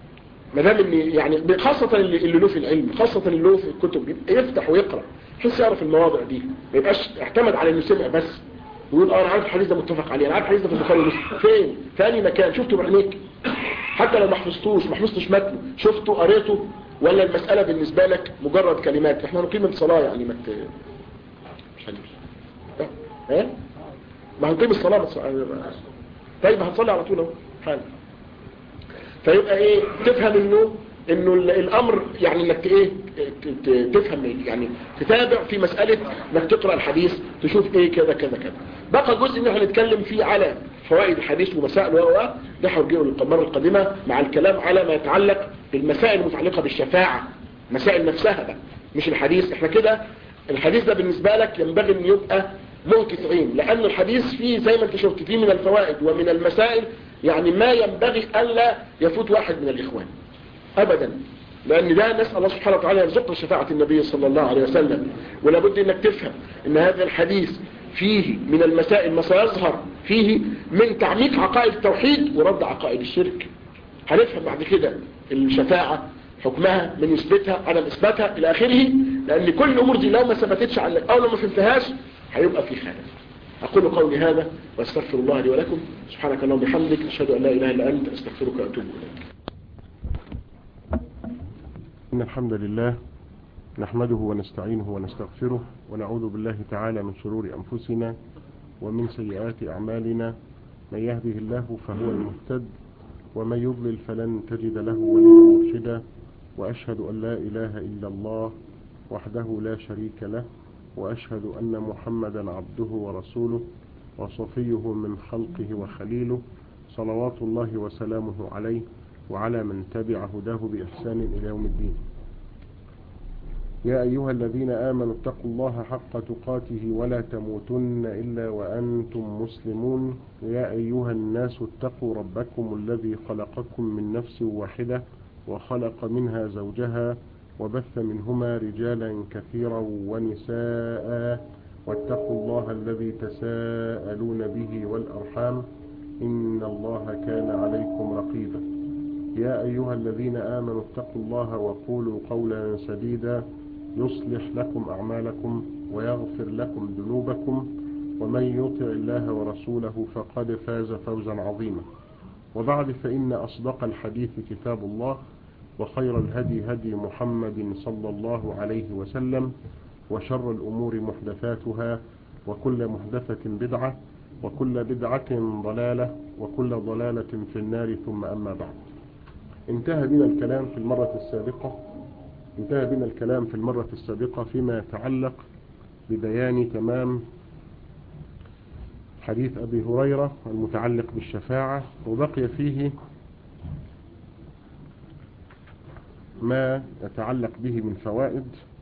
ما دام ان يعني خاصة اللي اللي له في العلم خاصة اللي له في الكتب يبقى يفتح ويقرأ بحيث يعرف المواضع دي ما يبقاش اعتمد على انه سمع بس ويقول اه انا عارف الحديث ده متفق عليه انا عارف الحديث ده في البخاري ومسلم فين في أي مكان شفته بعينيك حتى لو ما حفظتوش ما حفظتش متنه شفته قريته ولا المسألة بالنسبة لك مجرد كلمات احنا نقيم الصلاة يعني ما مت... مش هنمشي ها ما هنقيم الصلاة بس طيب هنصلي على طول اهو حالا فيبقى ايه تفهم انه انه ال- الامر يعني انك ايه ت- ت- تفهم إيه؟ يعني تتابع في مسألة انك تقرأ الحديث تشوف ايه كذا كذا كذا بقى جزء ان احنا نتكلم فيه على فوائد الحديث ومسائل و و ده هرجعه المرة القادمة مع الكلام على ما يتعلق بالمسائل المتعلقة بالشفاعة مسائل نفسها بقى مش الحديث احنا كده الحديث ده بالنسبة لك ينبغي ان يبقى منكسرين لأن الحديث فيه زي ما انت شفت فيه من الفوائد ومن المسائل يعني ما ينبغي ألا يفوت واحد من الإخوان أبدا لأن ده نسأل الله سبحانه وتعالى يرزقنا شفاعة النبي صلى الله عليه وسلم ولابد أنك تفهم أن هذا الحديث فيه من المسائل ما سيظهر فيه من تعميق عقائد التوحيد ورد عقائد الشرك هنفهم بعد كده الشفاعة حكمها من يثبتها عدم اثباتها الى اخره لان كل الامور دي لو ما ثبتتش عندك او لو ما فهمتهاش هيبقى في خلاف اقول قولي هذا واستغفر الله لي ولكم سبحانك اللهم وبحمدك اشهد ان لا اله الا انت استغفرك واتوب اليك إن الحمد لله نحمده ونستعينه ونستغفره ونعوذ بالله تعالى من شرور أنفسنا ومن سيئات أعمالنا من يهده الله فهو المهتد ومن يضلل فلن تجد له وليا مرشدا وأشهد أن لا إله إلا الله وحده لا شريك له وأشهد أن محمدا عبده ورسوله وصفيه من خلقه وخليله صلوات الله وسلامه عليه وعلى من تبع هداه بإحسان إلى يوم الدين يا أيها الذين آمنوا اتقوا الله حق تقاته ولا تموتن إلا وأنتم مسلمون يا أيها الناس اتقوا ربكم الذي خلقكم من نفس واحدة وخلق منها زوجها وبث منهما رجالا كثيرا ونساء واتقوا الله الذي تساءلون به والأرحام إن الله كان عليكم رقيبا يا أيها الذين آمنوا اتقوا الله وقولوا قولا سديدا يصلح لكم أعمالكم ويغفر لكم ذنوبكم ومن يطع الله ورسوله فقد فاز فوزا عظيما وبعد فإن أصدق الحديث كتاب الله وخير الهدي هدي محمد صلى الله عليه وسلم وشر الأمور محدثاتها وكل محدثة بدعة وكل بدعة ضلالة وكل ضلالة في النار ثم أما بعد انتهى بنا الكلام في المرة السابقة انتهى بنا الكلام في المرة السابقة فيما يتعلق ببيان تمام حديث أبي هريرة المتعلق بالشفاعة وبقي فيه ما يتعلق به من فوائد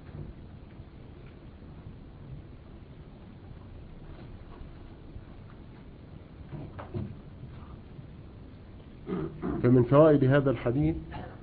فمن فوائد هذا الحديث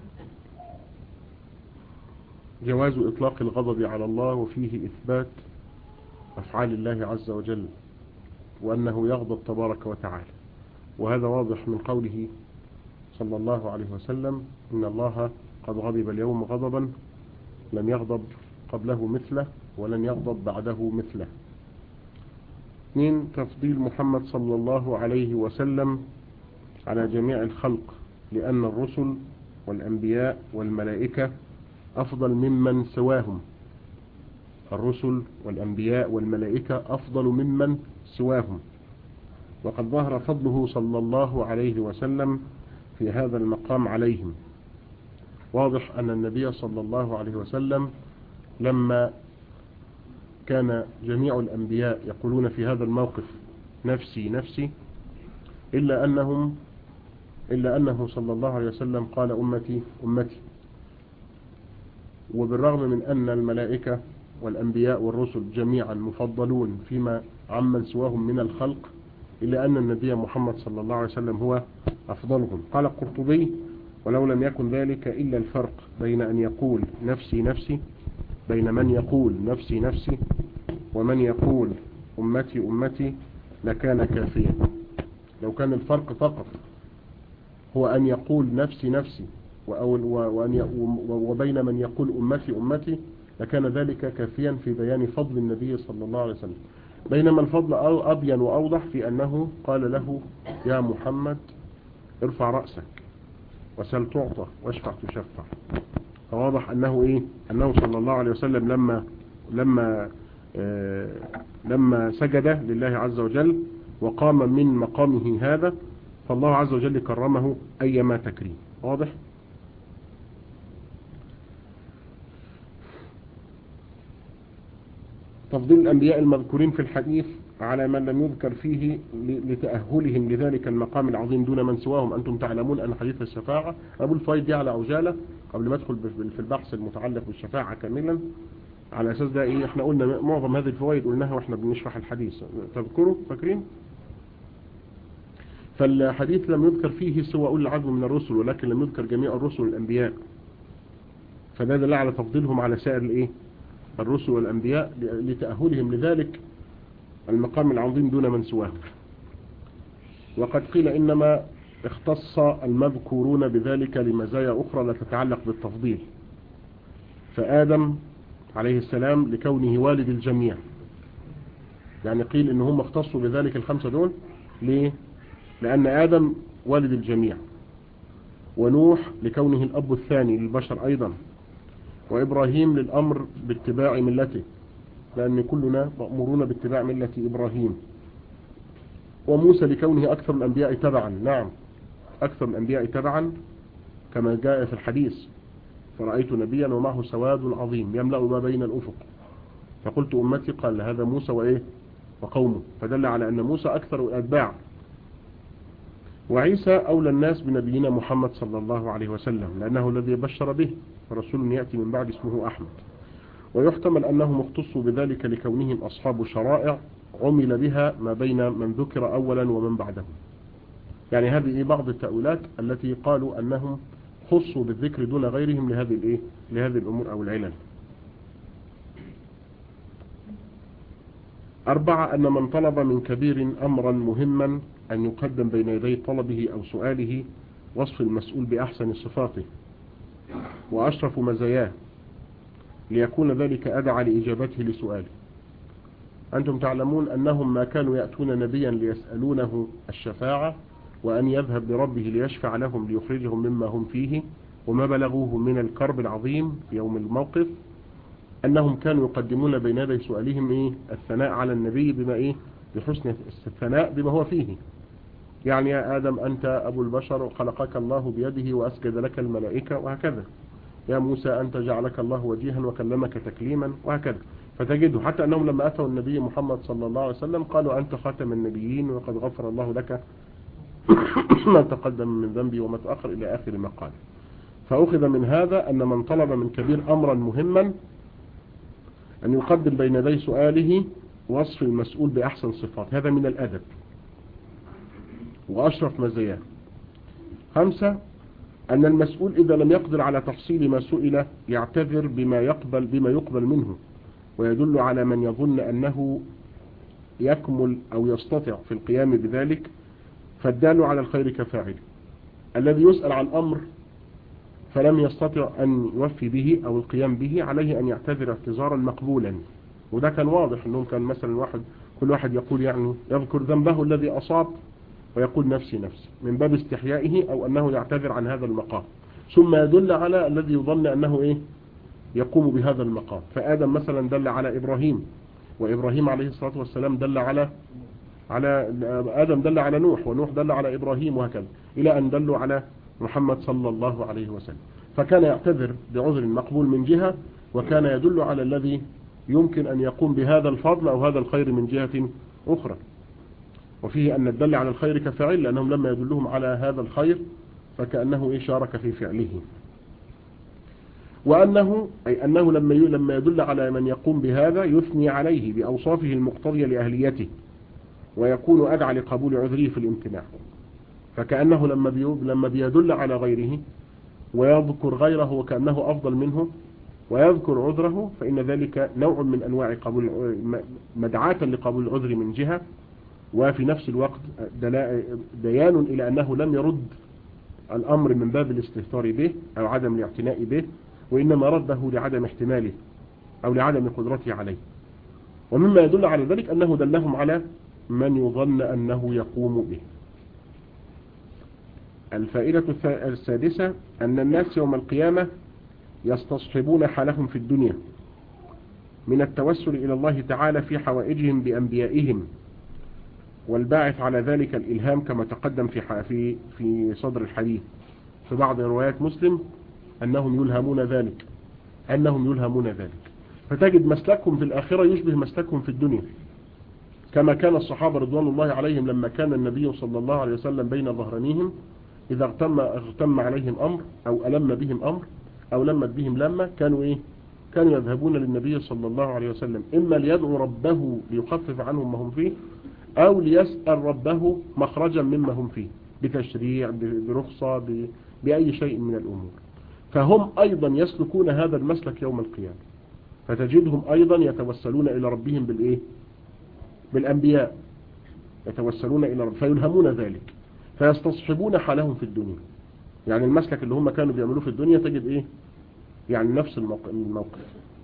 جواز إطلاق الغضب على الله وفيه إثبات أفعال الله عز وجل وأنه يغضب تبارك وتعالى وهذا واضح من قوله صلى الله عليه وسلم إن الله قد غضب اليوم غضبا لم يغضب قبله مثله ولن يغضب بعده مثله اثنين تفضيل محمد صلى الله عليه وسلم على جميع الخلق لأن الرسل والأنبياء والملائكة أفضل ممن سواهم الرسل والأنبياء والملائكة أفضل ممن سواهم وقد ظهر فضله صلى الله عليه وسلم في هذا المقام عليهم واضح أن النبي صلى الله عليه وسلم لما كان جميع الأنبياء يقولون في هذا الموقف نفسي نفسي إلا أنهم إلا أنه صلى الله عليه وسلم قال أمتي أمتي وبالرغم من أن الملائكة والأنبياء والرسل جميعا مفضلون فيما عمن سواهم من الخلق إلا أن النبي محمد صلى الله عليه وسلم هو أفضلهم قال القرطبي ولو لم يكن ذلك إلا الفرق بين أن يقول نفسي نفسي بين من يقول نفسي نفسي ومن يقول أمتي أمتي لكان كافيا لو كان الفرق فقط هو أن يقول نفسي نفسي وأول- و- وأن ي- و- وبين من يقول أمتي أمتي لكان ذلك كافيا في بيان فضل النبي صلى الله عليه وسلم بينما الفضل أو- أبين وأوضح في أنه قال له يا محمد ارفع رأسك وسل تعطى واشفع تشفع فواضح أنه إيه أنه صلى الله عليه وسلم لما لما آه لما سجد لله عز وجل وقام من مقامه هذا فالله عز وجل كرمه أيما تكريم واضح تفضيل الأنبياء المذكورين في الحديث على من لم يذكر فيه ل- لتأهلهم لذلك المقام العظيم دون من سواهم أنتم تعلمون أن حديث الشفاعة أبو الفايد دي على عجالة قبل ما أدخل ب- في البحث المتعلق بالشفاعة كاملا على أساس ده إيه إحنا قلنا معظم هذه الفوائد قلناها وإحنا بنشرح الحديث تذكروا فاكرين فالحديث لم يذكر فيه سوى أولي العزم من الرسل ولكن لم يذكر جميع الرسل والأنبياء فده دل على تفضيلهم على سائر الإيه الرسل والأنبياء ل- لتأهلهم لذلك المقام العظيم دون من سواه وقد قيل إنما اختص المذكورون بذلك لمزايا أخرى لا تتعلق بالتفضيل فآدم عليه السلام لكونه والد الجميع يعني قيل إن هم اختصوا بذلك الخمسة دول ليه؟ لأن آدم والد الجميع ونوح لكونه الأب الثاني للبشر أيضا وإبراهيم للأمر باتباع ملته لأن كلنا مأمورون باتباع ملة إبراهيم وموسى لكونه أكثر الأنبياء تبعا نعم أكثر الأنبياء تبعا كما جاء في الحديث فرأيت نبيا ومعه سواد عظيم يملأ ما بين الأفق فقلت أمتي قال هذا موسى وإيه وقومه فدل على أن موسى أكثر الأتباع وعيسى أولى الناس بنبينا محمد صلى الله عليه وسلم لأنه الذي بشر به ورسول يأتي من بعد اسمه أحمد ويحتمل أنهم اختصوا بذلك لكونهم أصحاب شرائع عمل بها ما بين من ذكر أولا ومن بعده يعني هذه بعض التأويلات التي قالوا أنهم خصوا بالذكر دون غيرهم لهذه الإيه؟ لهذه الأمور أو العلل أربعة أن من طلب من كبير أمرا مهما أن يقدم بين يدي طلبه أو سؤاله وصف المسؤول بأحسن صفاته وأشرف مزاياه ليكون ذلك أدعى لإجابته لسؤاله أنتم تعلمون أنهم ما كانوا يأتون نبيا ليسألونه الشفاعة وأن يذهب لربه ليشفع لهم ليخرجهم مما هم فيه وما بلغوه من الكرب العظيم في يوم الموقف أنهم كانوا يقدمون بين يدي سؤالهم إيه الثناء على النبي بما إيه بحسن الثناء بما هو فيه يعني يا آدم أنت أبو البشر خلقك الله بيده وأسجد لك الملائكة وهكذا يا موسى أنت جعلك الله وجيها وكلمك تكليما وهكذا فتجده حتى أنهم لما أتوا النبي محمد صلى الله عليه وسلم قالوا أنت خاتم النبيين وقد غفر الله لك ما تقدم من ذنبي وما تأخر إلى آخر ما قال فأخذ من هذا أن من طلب من كبير أمرا مهما أن يقدم بين يدي سؤاله وصف المسؤول بأحسن صفات هذا من الأدب وأشرف مزاياه خمسة أن المسؤول إذا لم يقدر على تحصيل ما سئل يعتذر بما يقبل بما يقبل منه ويدل على من يظن أنه يكمل أو يستطيع في القيام بذلك فالدال على الخير كفاعل الذي يسأل عن أمر فلم يستطع أن يوفي به أو القيام به عليه أن يعتذر اعتذارا مقبولا وده كان واضح أنهم كان مثلا واحد كل واحد يقول يعني يذكر ذنبه الذي أصاب ويقول نفسي نفسي من باب استحيائه أو أنه يعتذر عن هذا المقام ثم يدل على الذي يظن أنه إيه يقوم بهذا المقام فآدم مثلا دل على إبراهيم وإبراهيم عليه الصلاة والسلام دل على على آدم دل على نوح ونوح دل على إبراهيم وهكذا إلى أن دلوا على محمد صلى الله عليه وسلم فكان يعتذر بعذر مقبول من جهة وكان يدل على الذي يمكن أن يقوم بهذا الفضل أو هذا الخير من جهة أخرى وفيه أن الدل على الخير كفعل لأنهم لما يدلهم على هذا الخير فكأنه شارك في فعله وأنه أي أنه لما لما يدل على من يقوم بهذا يثني عليه بأوصافه المقتضية لأهليته ويكون أدعى لقبول عذره في الامتناع فكأنه لما لما بيدل على غيره ويذكر غيره وكأنه أفضل منه ويذكر عذره فإن ذلك نوع من أنواع قبول مدعاة لقبول العذر من جهة وفي نفس الوقت بيان إلى أنه لم يرد الأمر من باب الاستهتار به أو عدم الاعتناء به وإنما رده لعدم احتماله أو لعدم قدرته عليه ومما يدل على ذلك أنه دلهم على من يظن أنه يقوم به الفائدة السادسة أن الناس يوم القيامة يستصحبون حالهم في الدنيا من التوسل إلى الله تعالى في حوائجهم بأنبيائهم والباعث على ذلك الإلهام كما تقدم في في في صدر الحديث في بعض روايات مسلم أنهم يلهمون ذلك أنهم يلهمون ذلك فتجد مسلكهم في الآخرة يشبه مسلكهم في الدنيا كما كان الصحابة رضوان الله عليهم لما كان النبي صلى الله عليه وسلم بين ظهرانيهم إذا اغتم, اغتم عليهم أمر أو ألم بهم أمر أو لمت بهم لما كانوا إيه كانوا يذهبون للنبي صلى الله عليه وسلم إما ليدعو ربه ليخفف عنهم ما هم فيه أو ليسأل ربه مخرجا مما هم فيه بتشريع برخصة بأي شيء من الأمور فهم أيضا يسلكون هذا المسلك يوم القيامة فتجدهم أيضا يتوسلون إلى ربهم بالإيه بالأنبياء يتوسلون إلى رب فيلهمون ذلك فيستصحبون حالهم في الدنيا يعني المسلك اللي هم كانوا بيعملوه في الدنيا تجد إيه يعني نفس الموقف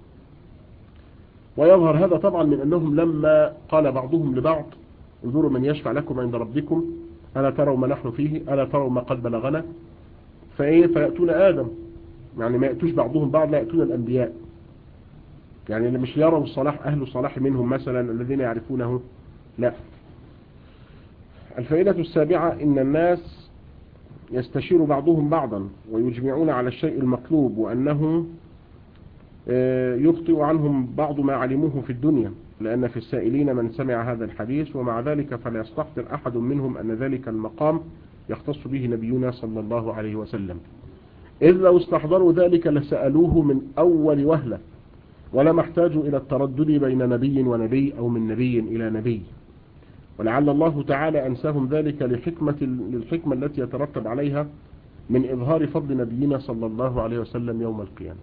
ويظهر هذا طبعا من أنهم لما قال بعضهم لبعض انظروا من يشفع لكم عند ربكم ألا تروا ما نحن فيه ألا تروا ما قد بلغنا فإيه فيأتون آدم يعني ما يأتوش بعضهم بعض لا يأتون الأنبياء يعني اللي مش يروا الصلاح أهل الصلاح منهم مثلا الذين يعرفونه لا الفائدة السابعة إن الناس يستشير بعضهم بعضا ويجمعون على الشيء المطلوب وأنه يخطئ عنهم بعض ما علموه في الدنيا لأن في السائلين من سمع هذا الحديث ومع ذلك فلا يستحضر أحد منهم أن ذلك المقام يختص به نبينا صلى الله عليه وسلم إذ لو استحضروا ذلك لسألوه من أول وهلة ولم احتاجوا إلى التردد بين نبي ونبي أو من نبي إلى نبي ولعل الله تعالى أنساهم ذلك لحكمة للحكمة التي يترتب عليها من إظهار فضل نبينا صلى الله عليه وسلم يوم القيامة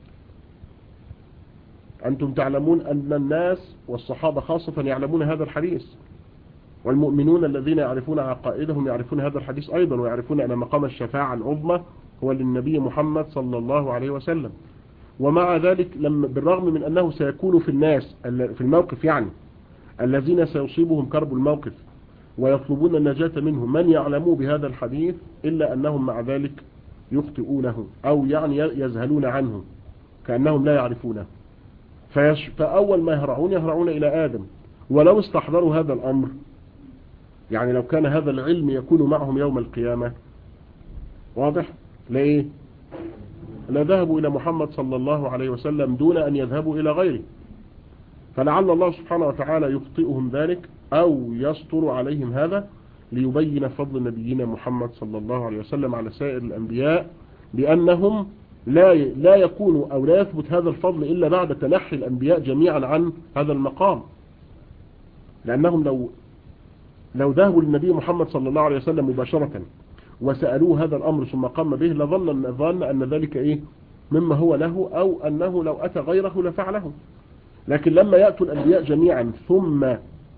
أنتم تعلمون أن الناس والصحابة خاصة يعلمون هذا الحديث والمؤمنون الذين يعرفون عقائدهم يعرفون هذا الحديث أيضا ويعرفون أن مقام الشفاعة العظمى هو للنبي محمد صلى الله عليه وسلم ومع ذلك لما بالرغم من أنه سيكون في الناس في الموقف يعني الذين سيصيبهم كرب الموقف ويطلبون النجاة منه من يعلموا بهذا الحديث إلا أنهم مع ذلك يخطئونه أو يعني يذهلون عنه كأنهم لا يعرفونه فيش فأول ما يهرعون يهرعون إلى آدم ولو استحضروا هذا الأمر يعني لو كان هذا العلم يكون معهم يوم القيامة واضح ليه لا ذهبوا إلى محمد صلى الله عليه وسلم دون أن يذهبوا إلى غيره فلعل الله سبحانه وتعالى يخطئهم ذلك أو يسطر عليهم هذا ليبين فضل نبينا محمد صلى الله عليه وسلم على سائر الأنبياء لأنهم لا لا يكون أو لا يثبت هذا الفضل إلا بعد تنحي الأنبياء جميعا عن هذا المقام لأنهم لو لو ذهبوا للنبي محمد صلى الله عليه وسلم مباشرة وسألوه هذا الأمر ثم قام به لظن ظن أن ذلك إيه مما هو له أو أنه لو أتى غيره لفعله لكن لما يأتوا الأنبياء جميعا ثم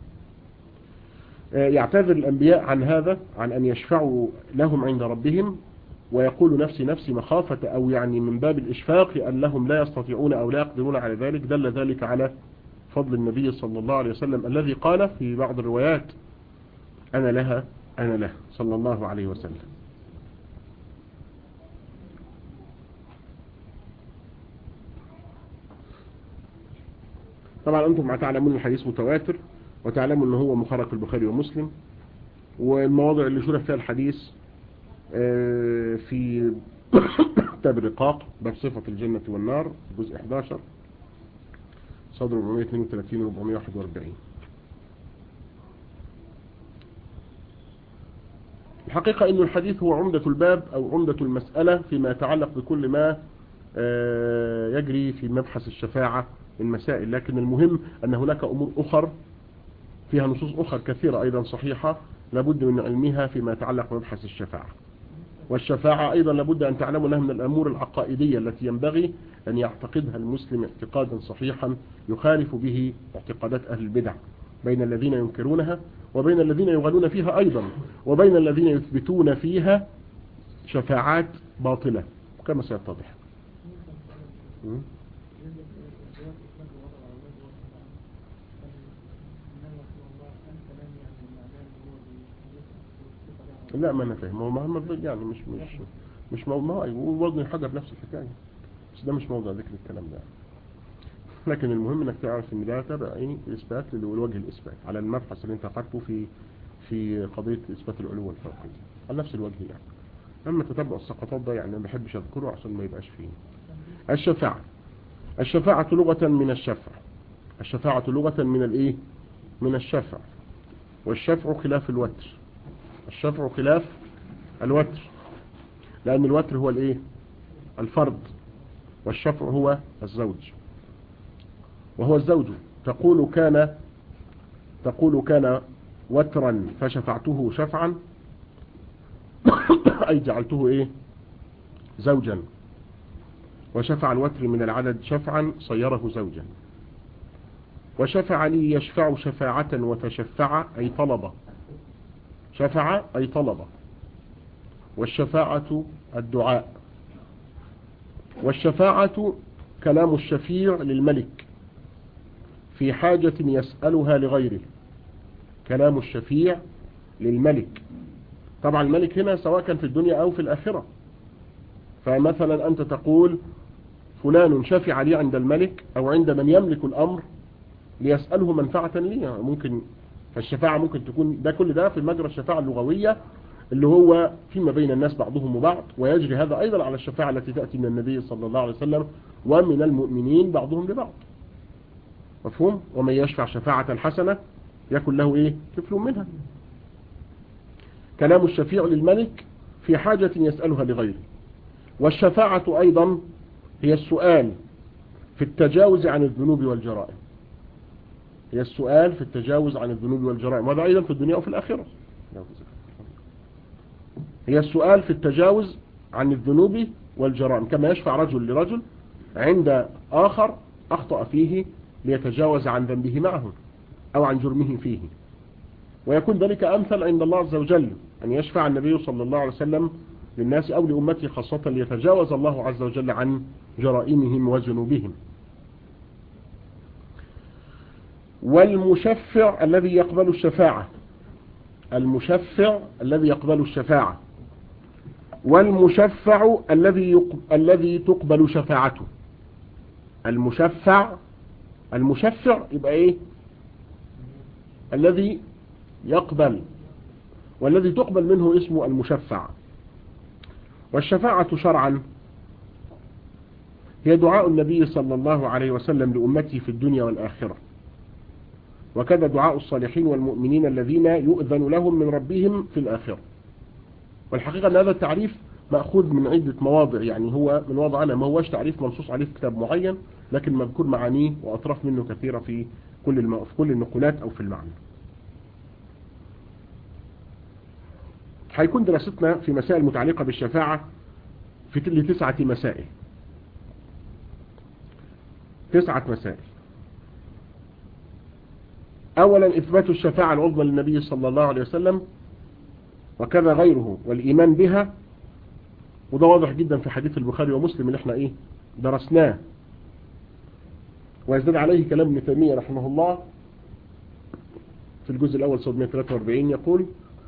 يعتذر الأنبياء عن هذا عن أن يشفعوا لهم عند ربهم ويقول نفسي نفسي مخافة أو يعني من باب الإشفاق أنهم لا يستطيعون أو لا يقدرون على ذلك دل ذلك على فضل النبي صلى الله عليه وسلم الذي قال في بعض الروايات أنا لها أنا له صلى الله عليه وسلم طبعا أنتم تعلمون الحديث متواتر وتعلموا أنه هو مخرج في البخاري ومسلم والمواضع اللي شرح فيها الحديث في كتاب الرقاق باب صفة الجنة والنار جزء 11 صدر 432 و 441 الحقيقة أن الحديث هو عمدة الباب أو عمدة المسألة فيما يتعلق بكل ما يجري في مبحث الشفاعة من مسائل لكن المهم أن هناك أمور أخر فيها نصوص أخرى كثيرة أيضا صحيحة لابد من علمها فيما يتعلق بمبحث الشفاعة والشفاعة أيضا لابد أن تعلموا أنها من الأمور العقائدية التي ينبغي أن يعتقدها المسلم اعتقادا صحيحا يخالف به اعتقادات أهل البدع بين الذين ينكرونها وبين الذين يغلون فيها أيضا وبين الذين يثبتون فيها شفاعات باطلة كما سيتضح م? لا ما انا فاهم هو ما يعني مش مش مش موضوع وزن الحجر نفس الحكايه بس ده مش موضوع ذكر الكلام ده لكن المهم انك تعرف ان ده تبع ايه الاثبات لوجه الاثبات على المبحث اللي انت قدته في في قضيه اثبات العلو والفوقيه على نفس الوجه يعني اما تتبع السقطات ده يعني ما بحبش اذكره عشان ما يبقاش فيه الشفاعه الشفاعه لغه من الشفع الشفاعه لغه من الايه من الشفع والشفع خلاف الوتر الشفع خلاف الوتر لأن الوتر هو الايه الفرد والشفع هو الزوج وهو الزوج تقول كان تقول كان وترا فشفعته شفعا أي جعلته إيه زوجا وشفع الوتر من العدد شفعا صيره زوجا وشفع لي يشفع شفاعة وتشفع أي طلب شفع أي طلب والشفاعة الدعاء والشفاعة كلام الشفيع للملك في حاجة يسألها لغيره كلام الشفيع للملك طبعا الملك هنا سواء كان في الدنيا أو في الآخرة فمثلا أنت تقول فلان شفع لي عند الملك أو عند من يملك الأمر ليسأله منفعة لي ممكن فالشفاعة ممكن تكون ده كل ده في مجرى الشفاعة اللغوية اللي هو فيما بين الناس بعضهم وبعض ويجري هذا أيضا على الشفاعة التي تأتي من النبي صلى الله عليه وسلم ومن المؤمنين بعضهم لبعض مفهوم ومن يشفع شفاعة حسنة يكن له إيه كفل منها كلام الشفيع للملك في حاجة يسألها لغيره والشفاعة أيضا هي السؤال في التجاوز عن الذنوب والجرائم هي السؤال في التجاوز عن الذنوب والجرائم وهذا أيضا في الدنيا وفي الآخرة هي السؤال في التجاوز عن الذنوب والجرائم كما يشفع رجل لرجل عند آخر أخطأ فيه ليتجاوز عن ذنبه معه أو عن جرمه فيه ويكون ذلك أمثل عند الله عز وجل أن يشفع النبي صلى الله عليه وسلم للناس أو لأمته خاصة ليتجاوز الله عز وجل عن جرائمهم وذنوبهم والمشفع الذي يقبل الشفاعة المشفع الذي يقبل الشفاعة والمشفع الذي يق... الذي تقبل شفاعته المشفع المشفع يبقى ايه الذي يقبل والذي تقبل منه اسمه المشفع والشفاعة شرعا هي دعاء النبي صلى الله عليه وسلم لأمته في الدنيا والآخرة وكذا دعاء الصالحين والمؤمنين الذين يؤذن لهم من ربهم في الآخرة والحقيقة أن هذا التعريف مأخوذ من عدة مواضع يعني هو من وضعنا ما هوش تعريف منصوص عليه في كتاب معين لكن مذكور معانيه وأطراف منه كثيرة في كل الم... في كل النقولات أو في المعنى هيكون دراستنا في مسائل متعلقة بالشفاعة في لتسعة مسائل تسعة مسائل أولا إثبات الشفاعة العظمى للنبي صلى الله عليه وسلم وكذا غيره والإيمان بها وده واضح جدا في حديث البخاري ومسلم اللي احنا ايه درسناه ويزداد عليه كلام ابن تيمية رحمه الله في الجزء الأول صد 143 يقول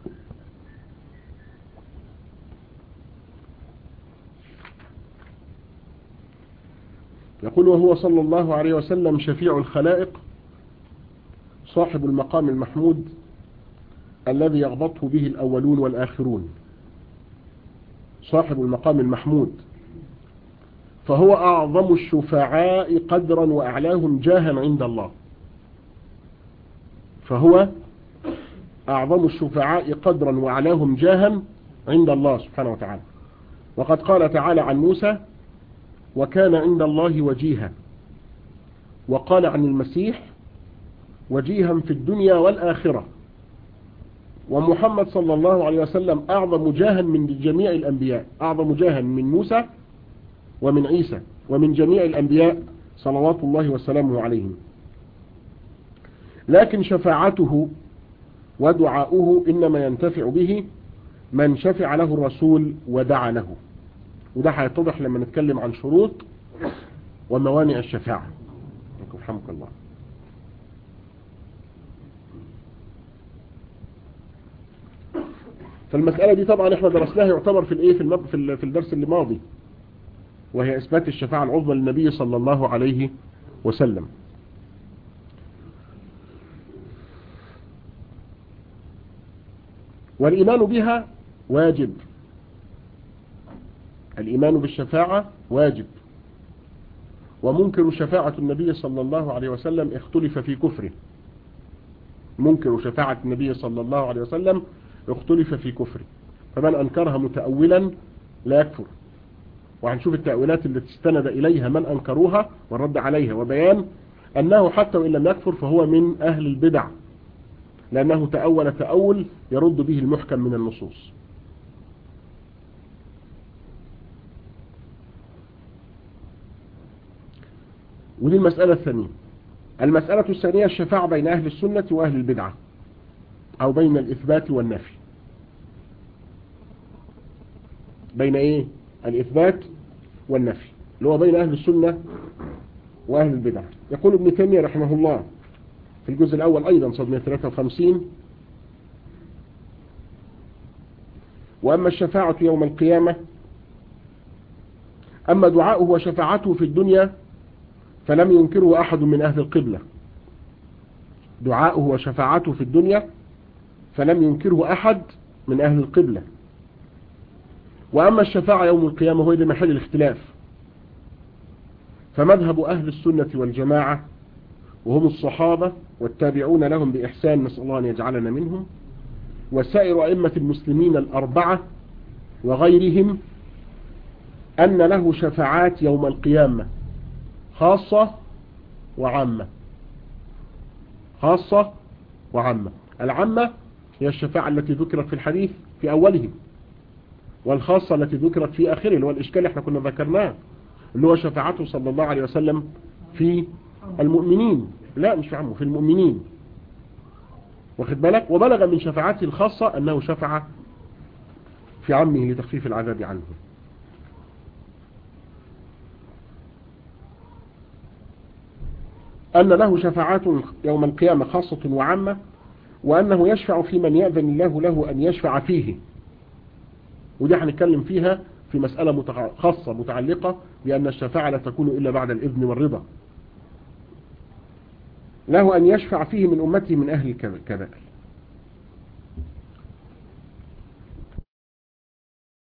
يقول وهو صلى الله عليه وسلم شفيع الخلائق صاحب المقام المحمود الذي يغبطه به الأولون والآخرون صاحب المقام المحمود فهو أعظم الشفعاء قدرا وأعلاهم جاها عند الله فهو أعظم الشفعاء قدرا وأعلاهم جاها عند الله سبحانه وتعالى وقد قال تعالى عن موسى وكان عند الله وجيها وقال عن المسيح وجيها في الدنيا والآخرة ومحمد صلى الله عليه وسلم أعظم جاها من جميع الأنبياء أعظم جاها من موسى ومن عيسى ومن جميع الأنبياء صلوات الله وسلامه عليهم لكن شفاعته ودعاؤه إنما ينتفع به من شفع له الرسول ودعا له وده هيتضح لما نتكلم عن شروط وموانع الشفاعة رحمك الله فالمسألة دي طبعا احنا درسناها يعتبر في الايه في المب... في, ال... في الدرس اللي ماضي وهي اثبات الشفاعة العظمى للنبي صلى الله عليه وسلم والإيمان بها واجب الإيمان بالشفاعة واجب ومنكر شفاعة النبي صلى الله عليه وسلم اختلف في كفره منكر شفاعة النبي صلى الله عليه وسلم اختلف في كفره فمن أنكرها متأولا لا يكفر وهنشوف التأويلات التي استند إليها من أنكروها والرد عليها وبيان أنه حتى وإن لم يكفر فهو من أهل البدع لأنه تأول تأول يرد به المحكم من النصوص ودي المسألة الثانية المسألة الثانية الشفاعة بين أهل السنة وأهل البدعة أو بين الإثبات والنفي بين إيه الإثبات والنفي اللي هو بين أهل السنة وأهل البدعة يقول ابن تيمية رحمه الله في الجزء الأول أيضا صد 153 وأما الشفاعة يوم القيامة أما دعاؤه وشفاعته في الدنيا فلم ينكره أحد من أهل القبلة دعاؤه وشفاعته في الدنيا فلم ينكره أحد من أهل القبلة وأما الشفاعة يوم القيامة هو ده محل الاختلاف فمذهب أهل السنة والجماعة وهم الصحابة والتابعون لهم بإحسان نسأل الله أن يجعلنا منهم وسائر أئمة المسلمين الأربعة وغيرهم أن له شفاعات يوم القيامة خاصة وعامة خاصة وعامة العامة هي الشفاعة التي ذكرت في الحديث في أوله والخاصة التي ذكرت في آخره اللي هو الإشكال احنا كنا ذكرناه اللي هو شفاعته صلى الله عليه وسلم في المؤمنين لا مش في عمه في المؤمنين واخد بالك وبلغ من شفاعته الخاصة أنه شفع في عمه لتخفيف العذاب عنه أن له شفاعات يوم القيامة خاصة وعامة وأنه يشفع في من يأذن الله له أن يشفع فيه ودي هنتكلم فيها في مسألة متع... خاصة متعلقة بأن الشفاعة لا تكون إلا بعد الإذن والرضا له أن يشفع فيه من أمته من أهل الكبائر